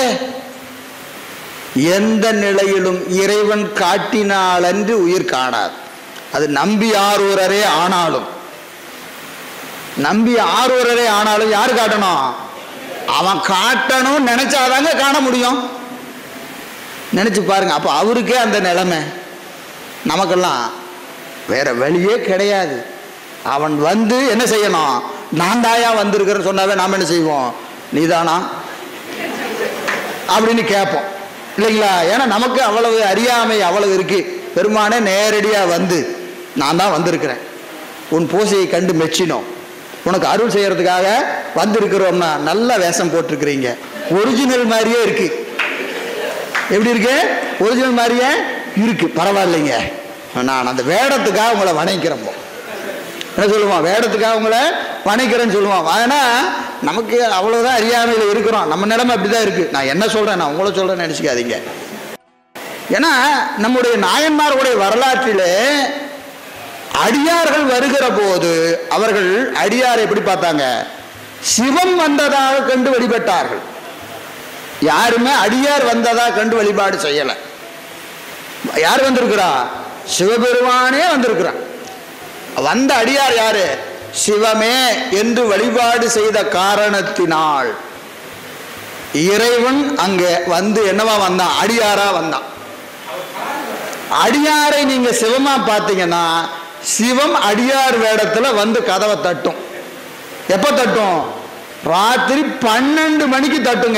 Speaker 1: எந்த நிலையிலும் இறைவன் காட்டினாலன்று உயிர் காணாது அது நம்பி ஆரூரரே ஆனாலும் நம்பி ஆரூரரே ஆனாலும் யார் காட்டணும் அவன் காட்டணும் நினைச்சாதாங்க காண முடியும் நினைச்சு பாருங்க அப்ப அவருக்கே அந்த நிலைமை நமக்கெல்லாம் வேற வழியே கிடையாது அவன் வந்து என்ன செய்யணும் நான் தாயா வந்திருக்கிறேன்னு சொன்னாவே நாம் என்ன செய்வோம் நீதானா அப்படின்னு கேட்போம் இல்லைங்களா ஏன்னா நமக்கு அவ்வளவு அறியாமை அவ்வளவு இருக்கு பெருமானே நேரடியாக வந்து நான் தான் வந்திருக்கிறேன் உன் பூசையை கண்டு மெச்சினோம் உனக்கு அருள் செய்யறதுக்காக வந்திருக்கிறோம்னா நல்ல வேஷம் போட்டிருக்கிறீங்க ஒரிஜினல் மாதிரியே இருக்கு எப்படி இருக்கு ஒரிஜினல் மாதிரியே இருக்கு பரவாயில்லைங்க நான் அந்த வேடத்துக்காக உங்களை வணங்கிக்கிறப்போ என்ன சொல்லுவான் வேடத்துக்காக உங்களை வணக்கிறேன்னு சொல்லுவான் ஆனா நமக்கு அவ்வளவுதான் அறியாமையில் இருக்கிறோம் நம்ம நிலைமை அப்படிதான் இருக்கு நான் என்ன சொல்றேன் நான் உங்களை சொல்றேன்னு நினைச்சுக்காதீங்க ஏன்னா நம்முடைய நாயன்மார்களுடைய வரலாற்றிலே அடியார்கள் வருகிற போது அவர்கள் அடியாரை எப்படி பார்த்தாங்க சிவம் வந்ததாக கண்டு வழிபட்டார்கள் யாருமே அடியார் வந்ததா கண்டு வழிபாடு செய்யல யார் வந்திருக்கிறா சிவபெருமானே வந்திருக்கிறான் வந்த அடியார் யாரு சிவமே என்று வழிபாடு செய்த காரணத்தினால் இறைவன் அங்க வந்து என்னவா வந்தான் அடியாரா வந்தான் அடியாரை நீங்க சிவமா பார்த்தீங்கன்னா சிவம் அடியார் வேடத்துல வந்து கதவை தட்டும் எப்ப தட்டும் ராத்திரி பன்னெண்டு மணிக்கு தட்டுங்க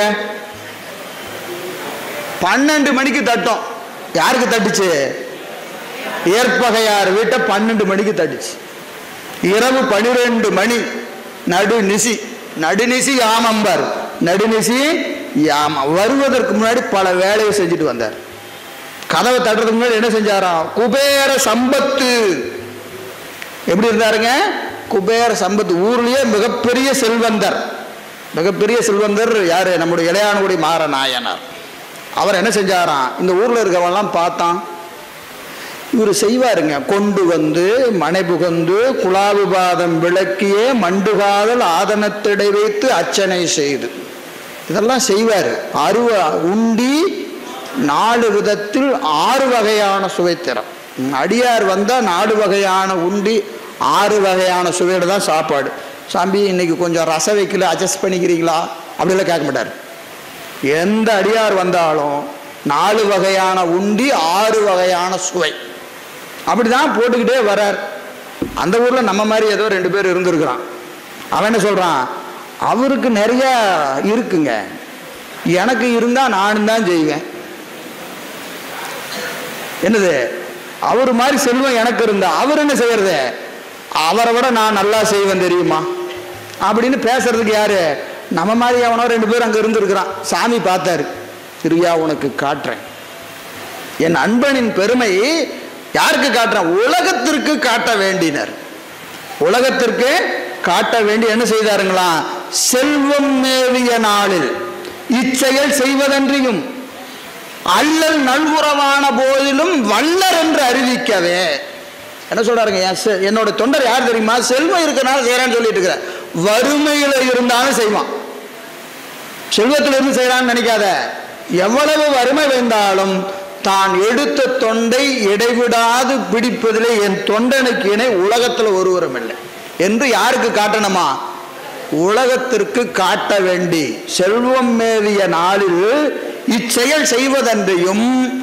Speaker 1: பன்னெண்டு மணிக்கு தட்டும் யாருக்கு தட்டுச்சு ஏற்பகையார் வீட்டை பன்னெண்டு மணிக்கு தட்டுச்சு இரவு பனிரெண்டு மணி நடுநிசி நடுநிசி யாமம்பர் நடுநிசி யாம வருவதற்கு முன்னாடி பல வேலையை செஞ்சுட்டு வந்தார் கதவை தட்டுறதுக்கு முன்னாடி என்ன செஞ்சாராம் குபேர சம்பத்து எப்படி இருந்தாருங்க குபேர சம்பத்து ஊர்லயே மிகப்பெரிய செல்வந்தர் மிகப்பெரிய செல்வந்தர் யாரு நம்முடைய இளையானகுடி மாற நாயனார் அவர் என்ன செஞ்சாராம் இந்த ஊர்ல இருக்கவன்லாம் பார்த்தான் இவர் செய்வாருங்க கொண்டு வந்து மனை புகந்து குலாவிபாதம் விளக்கியே மண்டுகாதல் ஆதனத்திடை வைத்து அர்ச்சனை செய்து இதெல்லாம் செய்வார் அருவ உண்டி நாலு விதத்தில் ஆறு வகையான சுவைத்திறம் அடியார் வந்தால் நாலு வகையான உண்டி ஆறு வகையான சுவையோட தான் சாப்பாடு சாமி இன்னைக்கு கொஞ்சம் ரசம் வைக்கல அட்ஜஸ்ட் பண்ணிக்கிறீங்களா அப்படிலாம் கேட்க மாட்டார் எந்த அடியார் வந்தாலும் நாலு வகையான உண்டி ஆறு வகையான சுவை அப்படிதான் போட்டுக்கிட்டே வரார் அந்த ஊர்ல நம்ம மாதிரி ஏதோ ரெண்டு பேர் இருந்திருக்கிறான் அவன் என்ன சொல்றான் அவருக்கு நிறைய இருக்குங்க எனக்கு இருந்தா நானும் தான் செய்வேன் என்னது அவர் மாதிரி செல்வம் எனக்கு இருந்தா அவர் என்ன செய்யறது அவரை விட நான் நல்லா செய்வேன் தெரியுமா அப்படின்னு பேசுறதுக்கு யாரு நம்ம மாதிரி அவனோ ரெண்டு பேரும் அங்க இருந்திருக்கிறான் சாமி பார்த்தாரு சரியா உனக்கு காட்டுறேன் என் அன்பனின் பெருமை யாருக்கு காட்டுறேன் உலகத்திற்கு காட்ட வேண்டினர் உலகத்திற்கு காட்ட வேண்டி என்ன செய்தாருங்களா செல்வம் மேவிய நாளில் இச்செயல் செய்வதன்றியும் அல்லல் நல்குறவான போதிலும் வல்லர் என்று அறிவிக்கவே என்ன சொல்றாருங்க என் செ- என்னோட தொண்டர் யார் தெரியுமா செல்வம் இருக்கனால செய்யறான்னு சொல்லிட்டு இருக்கிற வறுமையில இருந்தாலும் செய்வான் செல்வத்தில் இருந்து செய்யறான்னு நினைக்காத எவ்வளவு வறுமை வந்தாலும் தான் எடுத்த தொண்டை இடைவிடாது பிடிப்பதிலே என் தொண்டனுக்கு இணை உலகத்தில் ஒருவரும் இல்லை என்று யாருக்கு காட்டணுமா உலகத்திற்கு காட்ட வேண்டி செல்வம் மேவிய நாளில் இச்செயல் செய்வதன்றையும்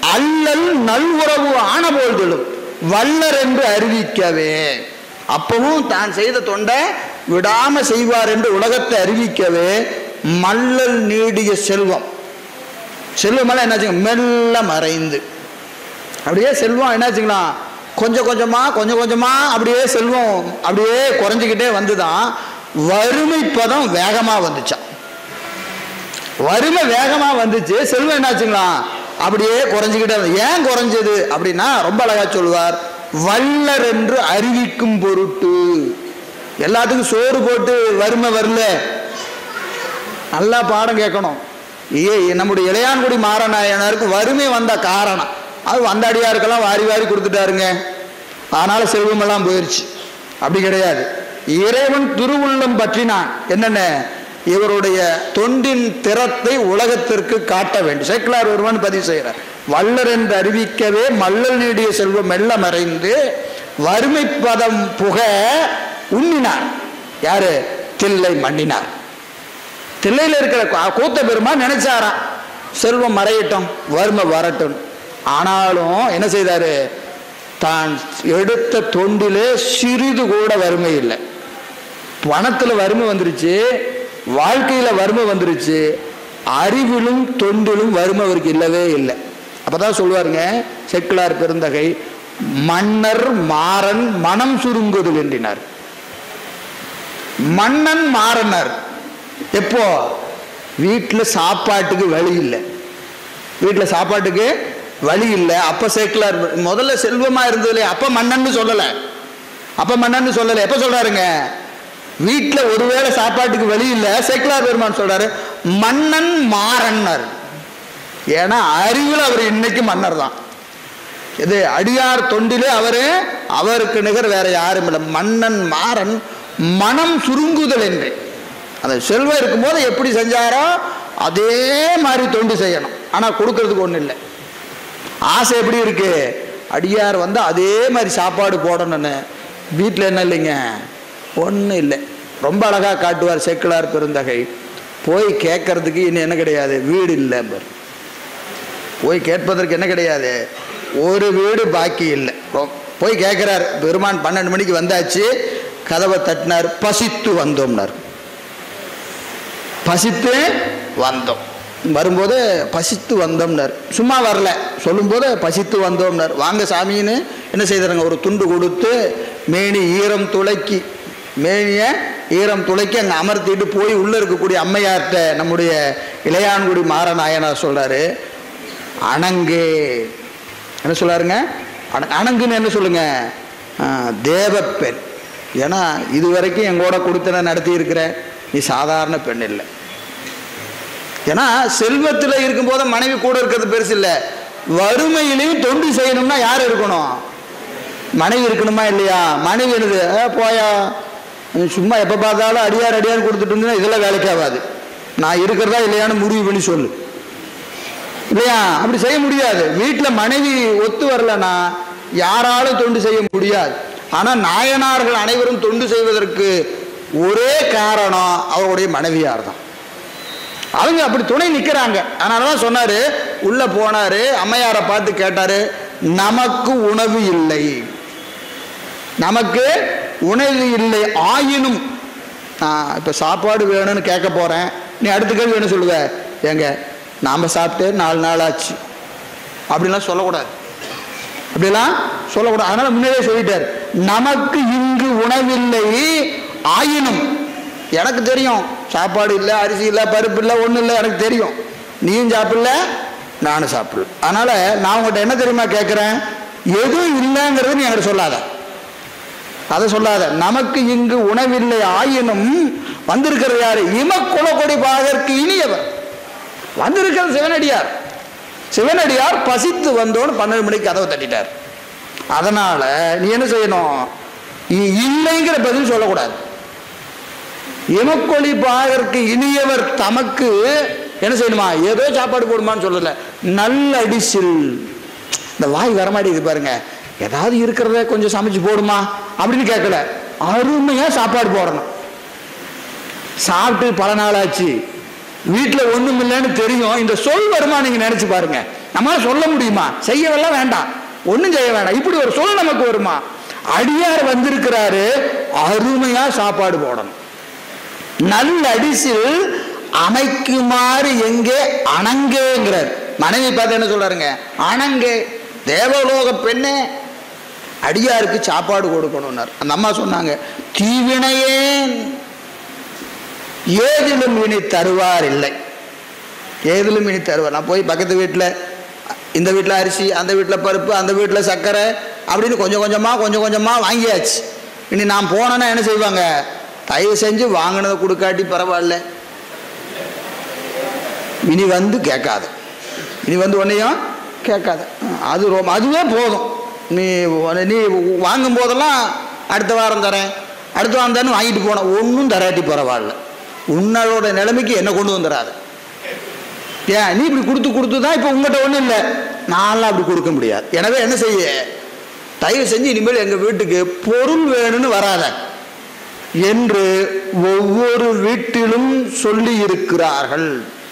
Speaker 1: அல்லல் நல்உறவு ஆன போதிலும் வல்லர் என்று அறிவிக்கவே அப்பவும் தான் செய்த தொண்டை விடாம செய்வார் என்று உலகத்தை அறிவிக்கவே மல்லல் நீடிய செல்வம் செல்வமெல்லாம் என்னாச்சுங்க மெல்ல மறைந்து அப்படியே செல்வம் என்னாச்சுங்களா கொஞ்சம் கொஞ்சமா கொஞ்சம் கொஞ்சமா அப்படியே செல்வம் அப்படியே குறைஞ்சிக்கிட்டே வந்துதான் வறுமை பதம் வேகமா வந்துச்சான் வறுமை வேகமா வந்துச்சு செல்வம் என்னாச்சுங்களா அப்படியே குறைஞ்சிக்கிட்டே வந்து ஏன் குறைஞ்சது அப்படின்னா ரொம்ப அழகா சொல்லுவார் வல்லர் என்று அறிவிக்கும் பொருட்டு எல்லாத்துக்கும் சோறு போட்டு வறுமை வரல நல்லா பாடம் கேட்கணும் ஏ நம்முடைய இளையான்குடி மாறநாயனருக்கு வறுமை வந்த காரணம் அது வந்த அடியாருக்கெல்லாம் வாரி வாரி கொடுத்துட்டாருங்க அதனால செல்வமெல்லாம் போயிருச்சு அப்படி கிடையாது இறைவன் திருவுள்ளம் பற்றினான் என்னென்ன இவருடைய தொண்டின் திறத்தை உலகத்திற்கு காட்ட வேண்டும் சேக்கலார் ஒருவன் பதிவு செய்கிறார் வல்லர் என்று அறிவிக்கவே மல்லல் நீடிய செல்வம் மெல்ல மறைந்து வறுமை பதம் புக உண்ணினார் யாரு தில்லை மண்ணினார் தில்லையில் இருக்கிற கா- கூத்த பெருமான் நினைச்சாராம் செல்வம் மறையட்டும் வறுமை வரட்டும் ஆனாலும் என்ன செய்தாரு தான் எடுத்த தொண்டிலே சிறிது கூட வறுமை இல்லை பணத்துல வறுமை வந்துருச்சு வாழ்க்கையில வறுமை வந்துருச்சு அறிவிலும் தொண்டிலும் வறுமை அவருக்கு இல்லவே இல்லை அப்பதான் சொல்லுவாருங்க செக்கிலார் பெருந்தகை மன்னர் மாறன் மனம் சுருங்குதல் என்றினார் மன்னன் மாறனர் எப்போ வீட்டில் சாப்பாட்டுக்கு வழி இல்லை வீட்டில் சாப்பாட்டுக்கு வழி இல்லை அப்ப சேக்கலார் முதல்ல செல்வமா இருந்ததுல அப்ப மன்னன்னு சொல்லல அப்ப மன்னன்னு சொல்லல எப்ப சொல்றாருங்க வீட்டில் ஒருவேளை சாப்பாட்டுக்கு வழி இல்லை சேக்கலார் பெருமான் சொல்றாரு மன்னன் மாறன்னர் ஏன்னா அறிவில் அவர் இன்னைக்கு மன்னர் தான் இது அடியார் தொண்டிலே அவரு அவருக்கு நிகர் வேற யாரும் இல்லை மன்னன் மாறன் மனம் சுருங்குதல் என்று அந்த செல்வம் இருக்கும்போது எப்படி செஞ்சாரோ அதே மாதிரி தொண்டு செய்யணும் ஆனா கொடுக்கறதுக்கு ஒன்றும் இல்லை ஆசை எப்படி இருக்கு அடியார் வந்து அதே மாதிரி சாப்பாடு போடணும்னு வீட்டில் என்ன இல்லைங்க ஒன்றும் இல்லை ரொம்ப அழகாக காட்டுவார் செக்கிலார் பெருந்தகை போய் கேட்கறதுக்கு இன்னும் என்ன கிடையாது வீடு இல்லை பாரு போய் கேட்பதற்கு என்ன கிடையாது ஒரு வீடு பாக்கி இல்லை ரொ- போய் கேட்குறார் பெருமான் பன்னெண்டு மணிக்கு வந்தாச்சு கதவை தட்டினார் பசித்து வந்தோம்னார் பசித்து வந்தோம் வரும்போது பசித்து வந்தோம்னார் சும்மா வரல சொல்லும்போது பசித்து வந்தோம்னார் வாங்க சாமின்னு என்ன செய்தாருங்க ஒரு துண்டு கொடுத்து மேனி ஈரம் துளைக்கி மேனியை ஈரம் துளைக்கி அங்கே அமர்த்திட்டு போய் உள்ளே இருக்கக்கூடிய அம்மையார்கிட்ட நம்முடைய இளையான்குடி மாறநாயனார் சொல்றாரு அணங்கு என்ன சொல்லாருங்க அண- அணங்குன்னு என்ன சொல்லுங்க ஆ, தேவப்பெண் ஏன்னா இது வரைக்கும் எங்கூட கொடுத்தன நடத்தி இருக்கிற நீ சாதாரண பெண் இல்லை ஏன்னா செல்வத்தில் இருக்கும்போது மனைவி கூட இருக்கிறது பெருசு இல்லை வறுமையிலையும் தொண்டு செய்யணும்னா யார் இருக்கணும் மனைவி இருக்கணுமா இல்லையா மனைவி என்னது "ஏ, போயா நீ சும்மா எப்போ பார்த்தாலும் அடியார் அடியார் கொடுத்துட்டு இருந்தீங்கன்னா இதெல்லாம் வேலைக்கு ஆகாது நான் இருக்கிறதா இல்லையான்னு முடிவு பண்ணி சொல்லு இல்லையா அப்படி செய்ய முடியாது வீட்டில் மனைவி ஒத்து வரலனா யாராலும் தொண்டு செய்ய முடியாது ஆனால் நாயனார்கள் அனைவரும் தொண்டு செய்வதற்கு ஒரே காரணம் அவருடைய மனைவியார் தான் அவங்க அப்படி துணை நிற்கிறாங்க அதனால தான் சொன்னாரு உள்ள போனாரு அம்மையாரை பார்த்து கேட்டாரு நமக்கு உணவு இல்லை நமக்கு உணவு இல்லை ஆயினும் நான் இப்போ சாப்பாடு வேணும்னு கேட்க போகிறேன் நீ அடுத்த கேள்வி என்ன சொல்லுவ ஏங்க நாம் சாப்பிட்டு நாலு நாள் ஆச்சு அப்படிலாம் சொல்லக்கூடாது அப்படிலாம் சொல்லக்கூடாது அதனால முன்னாடியே சொல்லிட்டார் நமக்கு இங்கு உணவில்லை ஆயினும் எனக்கு தெரியும் சாப்பாடு இல்லை அரிசி இல்லை பருப்பு இல்லை ஒன்றும் இல்லை எனக்கு தெரியும் நீயும் சாப்பிடல நானும் சாப்பிடல அதனால நான் உங்கள்கிட்ட என்ன தெரியுமா கேட்குறேன் எதுவும் இல்லைங்கிறது நீ என்கிட்ட சொல்லாத அதை சொல்லாத நமக்கு இங்கு உணவில்லை ஆயினும் வந்திருக்கிறது யாரு இமக்குலக்கொடி பாகற்கு இனியவர் வந்திருக்கிறது சிவனடியார் சிவனடியார் பசித்து வந்தோன்னு பன்னெண்டு மணிக்கு கதவை தட்டிட்டார் அதனால நீ என்ன செய்யணும் இ- இல்லைங்கிற பதில் சொல்லக்கூடாது இமக்கொழி பாகற்கு இனியவர் தமக்கு என்ன செய்யணுமா ஏதோ சாப்பாடு போடுமான்னு சொல்லல நல்ல அடிசில் இந்த வாய் வரமாட்டேங்குது பாருங்க ஏதாவது இருக்கிறத கொஞ்சம் சமைச்சு போடுமா அப்படின்னு கேட்கல அருமையா சாப்பாடு போடணும் சாப்பிட்டு பல நாள் ஆச்சு வீட்டில் ஒண்ணும் இல்லைன்னு தெரியும் இந்த சொல் வருமா நீங்க நினைச்சு பாருங்க நம்மளால சொல்ல முடியுமா செய்யவெல்லாம் வேண்டாம் ஒண்ணும் செய்ய வேண்டாம் இப்படி ஒரு சொல் நமக்கு வருமா அடியார் வந்திருக்கிறாரு அருமையா சாப்பாடு போடணும் நல்ல அடிசில் அமைக்குமாறு எங்கே அணங்கேங்கிறார் மனைவி பார்த்து என்ன சொல்றாருங்க அணங்கே தேவலோக பெண்ணே அடியாருக்கு சாப்பாடு கொடுக்கணும்னார் அந்த அம்மா சொன்னாங்க தீவினையேன் ஏதிலும் இனி தருவார் இல்லை ஏதிலும் இனி தருவார் நான் போய் பக்கத்து வீட்டில் இந்த வீட்டில் அரிசி அந்த வீட்டில் பருப்பு அந்த வீட்டில் சர்க்கரை அப்படின்னு கொஞ்சம் கொஞ்சமாக கொஞ்சம் கொஞ்சமாக வாங்கியாச்சு இனி நான் போனேன்னா என்ன செய்வாங்க தயவு செஞ்சு வாங்கினதை கொடுக்காட்டி பரவாயில்ல இனி வந்து கேட்காது இனி வந்து உன்னையும் கேட்காது அது ரொம்ப அதுவே போதும் நீ நீ வாங்கும் போதெல்லாம் அடுத்த வாரம் தரேன் அடுத்த வாரம் தானே வாங்கிட்டு போனேன் ஒன்றும் தராட்டி பரவாயில்ல உன்னோட நிலைமைக்கு என்ன கொண்டு வந்துடாது ஏன் நீ இப்படி கொடுத்து கொடுத்து தான் இப்போ உங்கள்கிட்ட ஒன்றும் இல்லை நான்லாம் அப்படி கொடுக்க முடியாது எனவே என்ன செய்ய தயவு செஞ்சு இனிமேல் எங்கள் வீட்டுக்கு பொருள் வேணும்னு வராத என்று ஒவ்வொரு வீட்டிலும் சொல்லி இருக்கிறார்கள்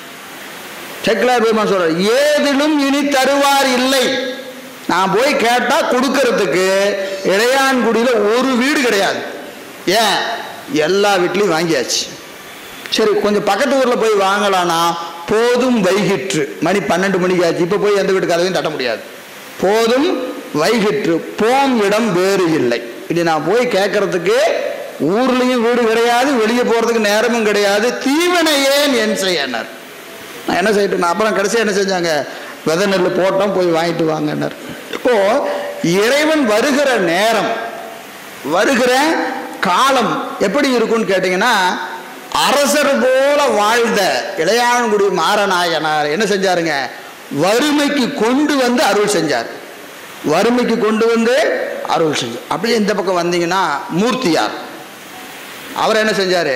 Speaker 1: செக்லார் பெருமான் சொல்றார் ஏதிலும் இனி தருவார் இல்லை நான் போய் கேட்டா கொடுக்கறதுக்கு இளையான்குடியில ஒரு வீடு கிடையாது ஏன் எல்லா வீட்லையும் வாங்கியாச்சு சரி கொஞ்சம் பக்கத்து ஊர்ல போய் வாங்கலாம்னா போதும் வைகிற்று மணி பன்னெண்டு மணிக்கு ஆச்சு இப்ப போய் எந்த வீட்டு கதவையும் தட்ட முடியாது போதும் வைகிற்று போம் இடம் வேறு இல்லை இது நான் போய் கேட்கறதுக்கு ஊர்லயும் வீடு கிடையாது வெளியே போறதுக்கு நேரமும் கிடையாது தீவனை ஏன் என் செய்யனர் நான் என்ன செய்யட்டும் நான் அப்புறம் கடைசியாக என்ன செஞ்சாங்க விதை நெல் போட்டோம் போய் வாங்கிட்டு வாங்கன்னார் இப்போ இறைவன் வருகிற நேரம் வருகிற காலம் எப்படி இருக்கும்னு கேட்டிங்கன்னா அரசர் போல வாழ்ந்த இளையான்குடி மாரநாயனார் என்ன செஞ்சாருங்க வறுமைக்கு கொண்டு வந்து அருள் செஞ்சார் வறுமைக்கு கொண்டு வந்து அருள் செஞ்சார் அப்படியே இந்த பக்கம் வந்தீங்கன்னா மூர்த்தியார் அவர் என்ன செஞ்சாரு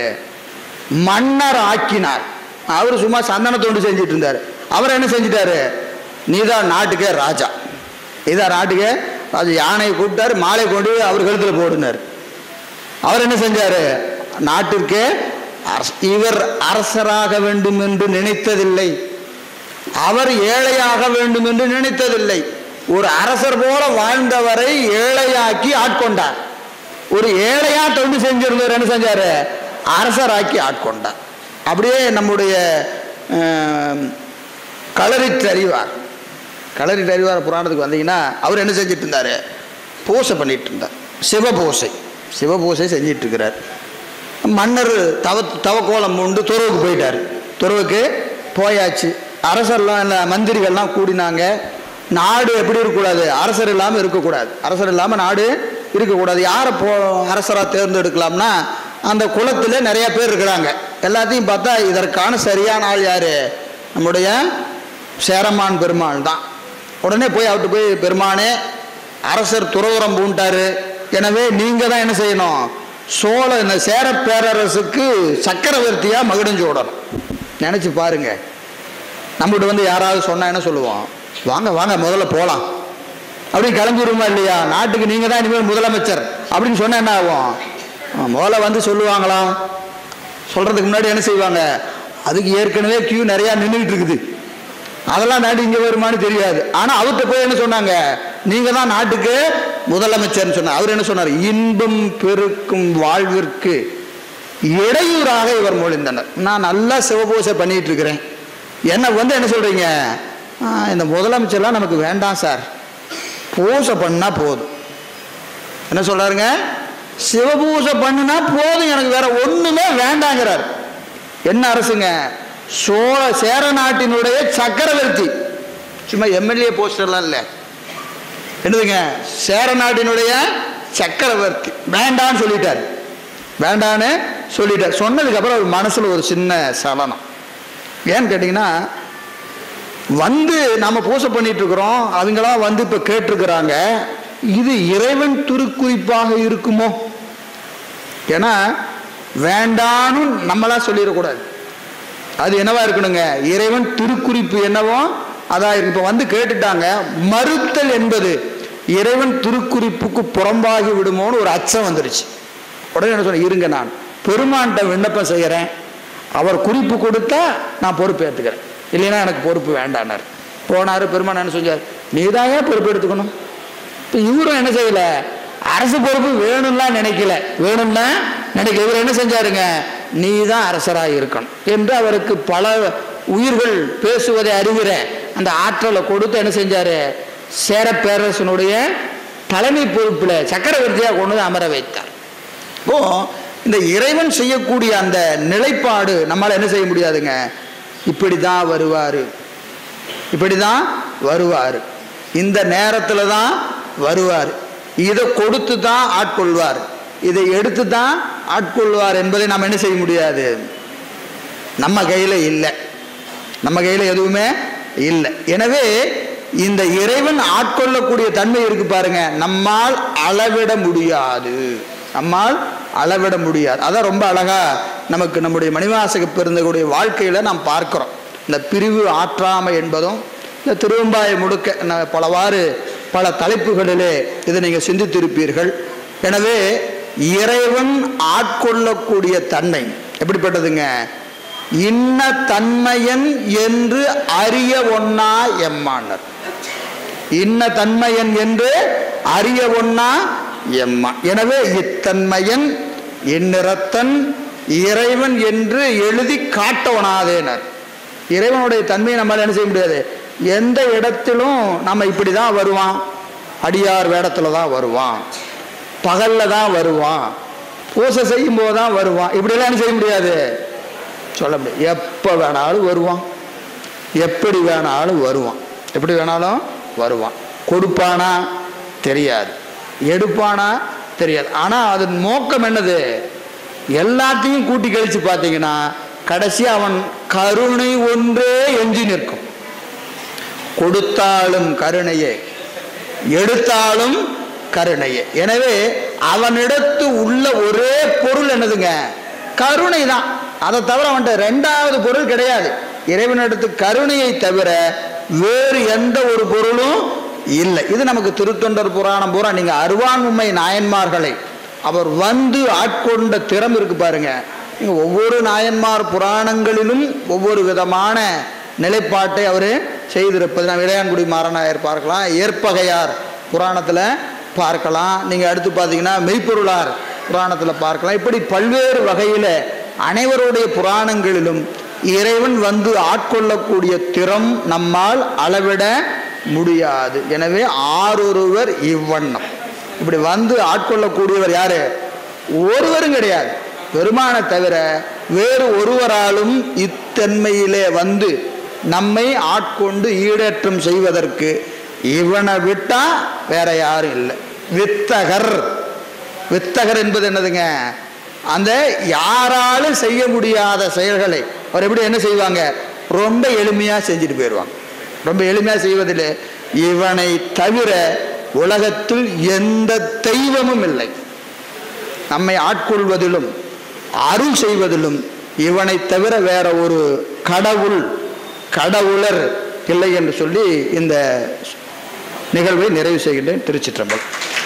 Speaker 1: மன்னர் ஆக்கினார் அவர் சும்மா சந்தன தொண்டு செஞ்சுட்டு இருந்தார் அவர் என்ன செஞ்சிட்டாரு நீதான் நாட்டுக்கே ராஜா இதான் நாட்டுக்கே ராஜா யானையை கூப்பிட்டாரு மாலை கொண்டு போய் அவர் கழுத்துல போடுனார் அவர் என்ன செஞ்சாரு நாட்டிற்கே அரச- இவர் அரசராக வேண்டும் என்று நினைத்ததில்லை அவர் ஏழையாக வேண்டும் என்று நினைத்ததில்லை ஒரு அரசர் போல வாழ்ந்தவரை ஏழையாக்கி ஆட்கொண்டார் ஒரு ஏழையா தொண்டு செஞ்சிருந்தவர் என்ன செஞ்சாரு அரசராக்கி ஆட்கொண்டார் அப்படியே நம்முடைய ஆம், களரிட்டு அறிவார் களரிட்டு அறிவார் புராணத்துக்கு வந்தீங்கன்னா அவர் என்ன செஞ்சுட்டு இருந்தாரு பூசை பண்ணிட்டு இருந்தார் சிவபூசை சிவபூசை செஞ்சிட்டு இருக்கிறார் மன்னர் தவ தவக்கோலம் உண்டு துறவுக்கு போயிட்டார் துறவுக்கு போயாச்சு அரசர்லாம் இல்லை மந்திரிகள்லாம் கூடினாங்க நாடு எப்படி இருக்கக்கூடாது அரசர் இல்லாமல் இருக்கக்கூடாது அரசர் இல்லாமல் நாடு இருக்கக்கூடாது யாரை போ அரசராக தேர்ந்தெடுக்கலாம்னா அந்த குலத்தில் நிறைய பேர் இருக்கிறாங்க எல்லாத்தையும் பார்த்தா இதற்கான சரியான ஆள் யார் நம்முடைய சேரமான் பெருமாள் தான் உடனே போய் அவர்கிட்ட போய் பெருமானே அரசர் துறவரம் பூண்டாரு எனவே நீங்கள் தான் என்ன செய்யணும் சோழ இந்த சேர பேரரசுக்கு சக்கரவர்த்தியா மகுடம் சூடணும் நினைச்சு பாருங்க நம்மகிட்ட வந்து யாராவது சொன்னா என்ன சொல்லுவோம் வாங்க வாங்க முதல்ல போகலாம் அப்படின்னு கிளம்பிடுமா இல்லையா நாட்டுக்கு நீங்க தான் இனிமேல் முதலமைச்சர் அப்படின்னு சொன்னா என்ன ஆகும் ஆ, முதல்ல வந்து சொல்லுவாங்களா சொல்றதுக்கு முன்னாடி என்ன செய்வாங்க அதுக்கு ஏற்கனவே கியூ நிறைய நின்றுட்டு இருக்குது அதெல்லாம் நாடு இங்க வருமானு தெரியாது ஆனா அவர்கிட்ட போய் என்ன சொன்னாங்க நீங்க தான் நாட்டுக்கு முதலமைச்சர்னு சொன்னார் அவர் என்ன சொன்னார் இன்பம் பெருக்கும் வாழ்விற்கு இடையூறாக இவர் மொழிந்தனர் நான் நல்லா சிவபூசை பண்ணிட்டு இருக்கிறேன் என்ன வந்து என்ன சொல்றீங்க "ஆ, இந்த முதலமைச்சர்லாம் நமக்கு வேண்டாம் சார் பூசை பண்ணா போதும் என்ன சொல்றாருங்க சிவபூசை பண்ணுனா போதும் எனக்கு வேற ஒண்ணுமே வேண்டாங்கிறார் என்ன அரசுங்க சோழ சேர நாட்டினுடைய சக்கரவர்த்தி சும்மா எம்எல்ஏ போஸ்டர்லாம் இல்லை என்னதுங்க சேர நாட்டினுடைய சக்கரவர்த்தி வேண்டான்னு சொல்லிட்டார் வேண்டான்னு சொல்லிட்டார் சொன்னதுக்கு அப்புறம் அவர் மனசுல ஒரு சின்ன சலனம் ஏன்னு கேட்டிங்கன்னா வந்து நம்ம பூசை பண்ணிட்டு இருக்கிறோம் அவங்களாம் வந்து இப்ப கேட்டிருக்கிறாங்க இது இறைவன் திருக்குறிப்பாக இருக்குமோ ஏன்னா வேண்டான்னு நம்மளா சொல்லிடக்கூடாது அது என்னவா இருக்கணுங்க இறைவன் திருக்குறிப்பு என்னவோ அதான் இருக்கு இப்ப வந்து கேட்டுட்டாங்க மறுத்தல் என்பது இறைவன் திருக்குறிப்புக்கு புறம்பாகி விடுமோன்னு ஒரு அச்சம் வந்துருச்சு உடனே என்ன சொன்ன இருங்க நான் பெருமான்கிட்ட விண்ணப்பம் செய்கிறேன் அவர் குறிப்பு கொடுத்தா நான் பொறுப்பு ஏற்றுக்கிறேன் இல்லைன்னா எனக்கு பொறுப்பு வேண்டானார் போனார் பெருமான் என்ன செஞ்சார் நீ தான் ஏன் பொறுப்பு எடுத்துக்கணும் இப்போ இவரும் என்ன செய்யல அரசு பொறுப்பு வேணும்லாம் நினைக்கல வேணும்னா நினைக்கல இவர் என்ன செஞ்சாருங்க நீ தான் அரசராக இருக்கணும் என்று அவருக்கு பல உயிர்கள் பேசுவதை அறிகிற அந்த ஆற்றலை கொடுத்து என்ன செஞ்சாரு சேர பேரரசனுடைய தலைமை பொறுப்பில் சக்கரவர்த்தியாக கொண்டு வந்து அமர வைத்தார் இப்போ இந்த இறைவன் செய்யக்கூடிய அந்த நிலைப்பாடு நம்மளால என்ன செய்ய முடியாதுங்க இப்படி தான் வருவார் இப்படி தான் வருவார் இந்த நேரத்தில் தான் வருவார் இதை கொடுத்து தான் ஆட்கொள்வார் இதை எடுத்து தான் ஆட்கொள்வார் என்பதை நாம் என்ன செய்ய முடியாது நம்ம கையில் இல்லை நம்ம கையில் எதுவுமே இல்லை எனவே இந்த இறைவன் ஆட்கொள்ளக்கூடிய தன்மை இருக்கு பாருங்க நம்மால் அளவிட முடியாது நம்மால் அளவிட முடியாது அதான் ரொம்ப அழகா நமக்கு நம்முடைய மணிவாசக பெருந்தகுடைய வாழ்க்கையில நாம் பார்க்கிறோம் இந்த பிரிவு ஆற்றாமை என்பதும் இந்த திருவம்பாய முடுக்க ந- பலவாறு பல தலைப்புகளிலே இதை நீங்க சிந்தித்திருப்பீர்கள் எனவே இறைவன் ஆட்கொள்ளக்கூடிய தன்மை எப்படிப்பட்டதுங்க இன்ன தன்மையன் என்று அறிய ஒண்ணா எம்மானர் இன்ன தன்மையன் என்று அறிய ஒண்ணா எம்மா எனவே இத்தன்மையன் எந்நிறத்தன் இறைவன் என்று எழுதி காட்டவனாதேனர் இறைவனுடைய தன்மையை நம்மளால என்ன செய்ய முடியாது எந்த இடத்திலும் நம்ம இப்படி தான் வருவான் அடியார் வேடத்துல தான் வருவான் பகல்ல தான் வருவான் பூசை செய்யும் போது தான் வருவான் இப்படிலாம் என்ன செய்ய முடியாது சொல்ல முடியாது எப்போ வேணாலும் வருவான் எப்படி வேணாலும் வருவான் எப்படி வேணாலும் வருவான் கொடுப்பானா தெரியாது எடுப்பானா தெரியாது ஆனால் அதன் நோக்கம் என்னது எல்லாத்தையும் கூட்டி கழிச்சு பார்த்தீங்கன்னா கடைசி அவன் கருணை ஒன்றே எஞ்சி நிற்கும் கொடுத்தாலும் கருணையே எடுத்தாலும் கருணையே எனவே அவனிடத்து உள்ள ஒரே பொருள் என்னதுங்க கருணை தான் அதை தவிர அவன்கிட்ட ரெண்டாவது பொருள் கிடையாது இறைவனிடத்து கருணையை தவிர வேறு எந்த ஒரு பொருளும் இல்லை இது நமக்கு திருத்தொண்டர் புராணம் பூரா நீங்க அருவான்மை நாயன்மார்களை அவர் வந்து ஆட்கொண்ட திறம் இருக்கு பாருங்க நீங்க ஒவ்வொரு நாயன்மார் புராணங்களிலும் ஒவ்வொரு விதமான நிலைப்பாட்டை அவர் செய்திருப்பது நாம் இளையான்குடி மாறனாயர் பார்க்கலாம் ஏற்பகையார் புராணத்தில் பார்க்கலாம் நீங்கள் அடுத்து பார்த்தீங்கன்னா மெய்ப்பொருளார் புராணத்தில் பார்க்கலாம் இப்படி பல்வேறு வகையில் அனைவருடைய புராணங்களிலும் இறைவன் வந்து ஆட்கொள்ளக்கூடிய திறம் நம்மால் அளவிட முடியாது எனவே ஆரொருவர் இவ்வண்ணம் இப்படி வந்து ஆட்கொள்ளக்கூடியவர் யாரு ஒருவரும் கிடையாது பெருமானை தவிர வேறு ஒருவராலும் இத்தன்மையிலே வந்து நம்மை ஆட்கொண்டு ஈடேற்றம் செய்வதற்கு இவனை விட்டா வேற யாரும் இல்லை வித்தகர் வித்தகர் என்பது என்னதுங்க அந்த யாராலும் செய்ய முடியாத செயல்களை அவர் எப்படி என்ன செய்வாங்க ரொம்ப எளிமையா செஞ்சுட்டு போயிடுவாங்க ரொம்ப எளிமையா செய்வதில் இவனை தவிர உலகத்தில் எந்த தெய்வமும் இல்லை நம்மை ஆட்கொள்வதிலும் அருள் செய்வதிலும் இவனை தவிர வேற ஒரு கடவுள் கடவுளர் இல்லை என்று சொல்லி இந்த நிகழ்வை நிறைவு செய்கின்றேன் திருச்சிற்றம்பலம்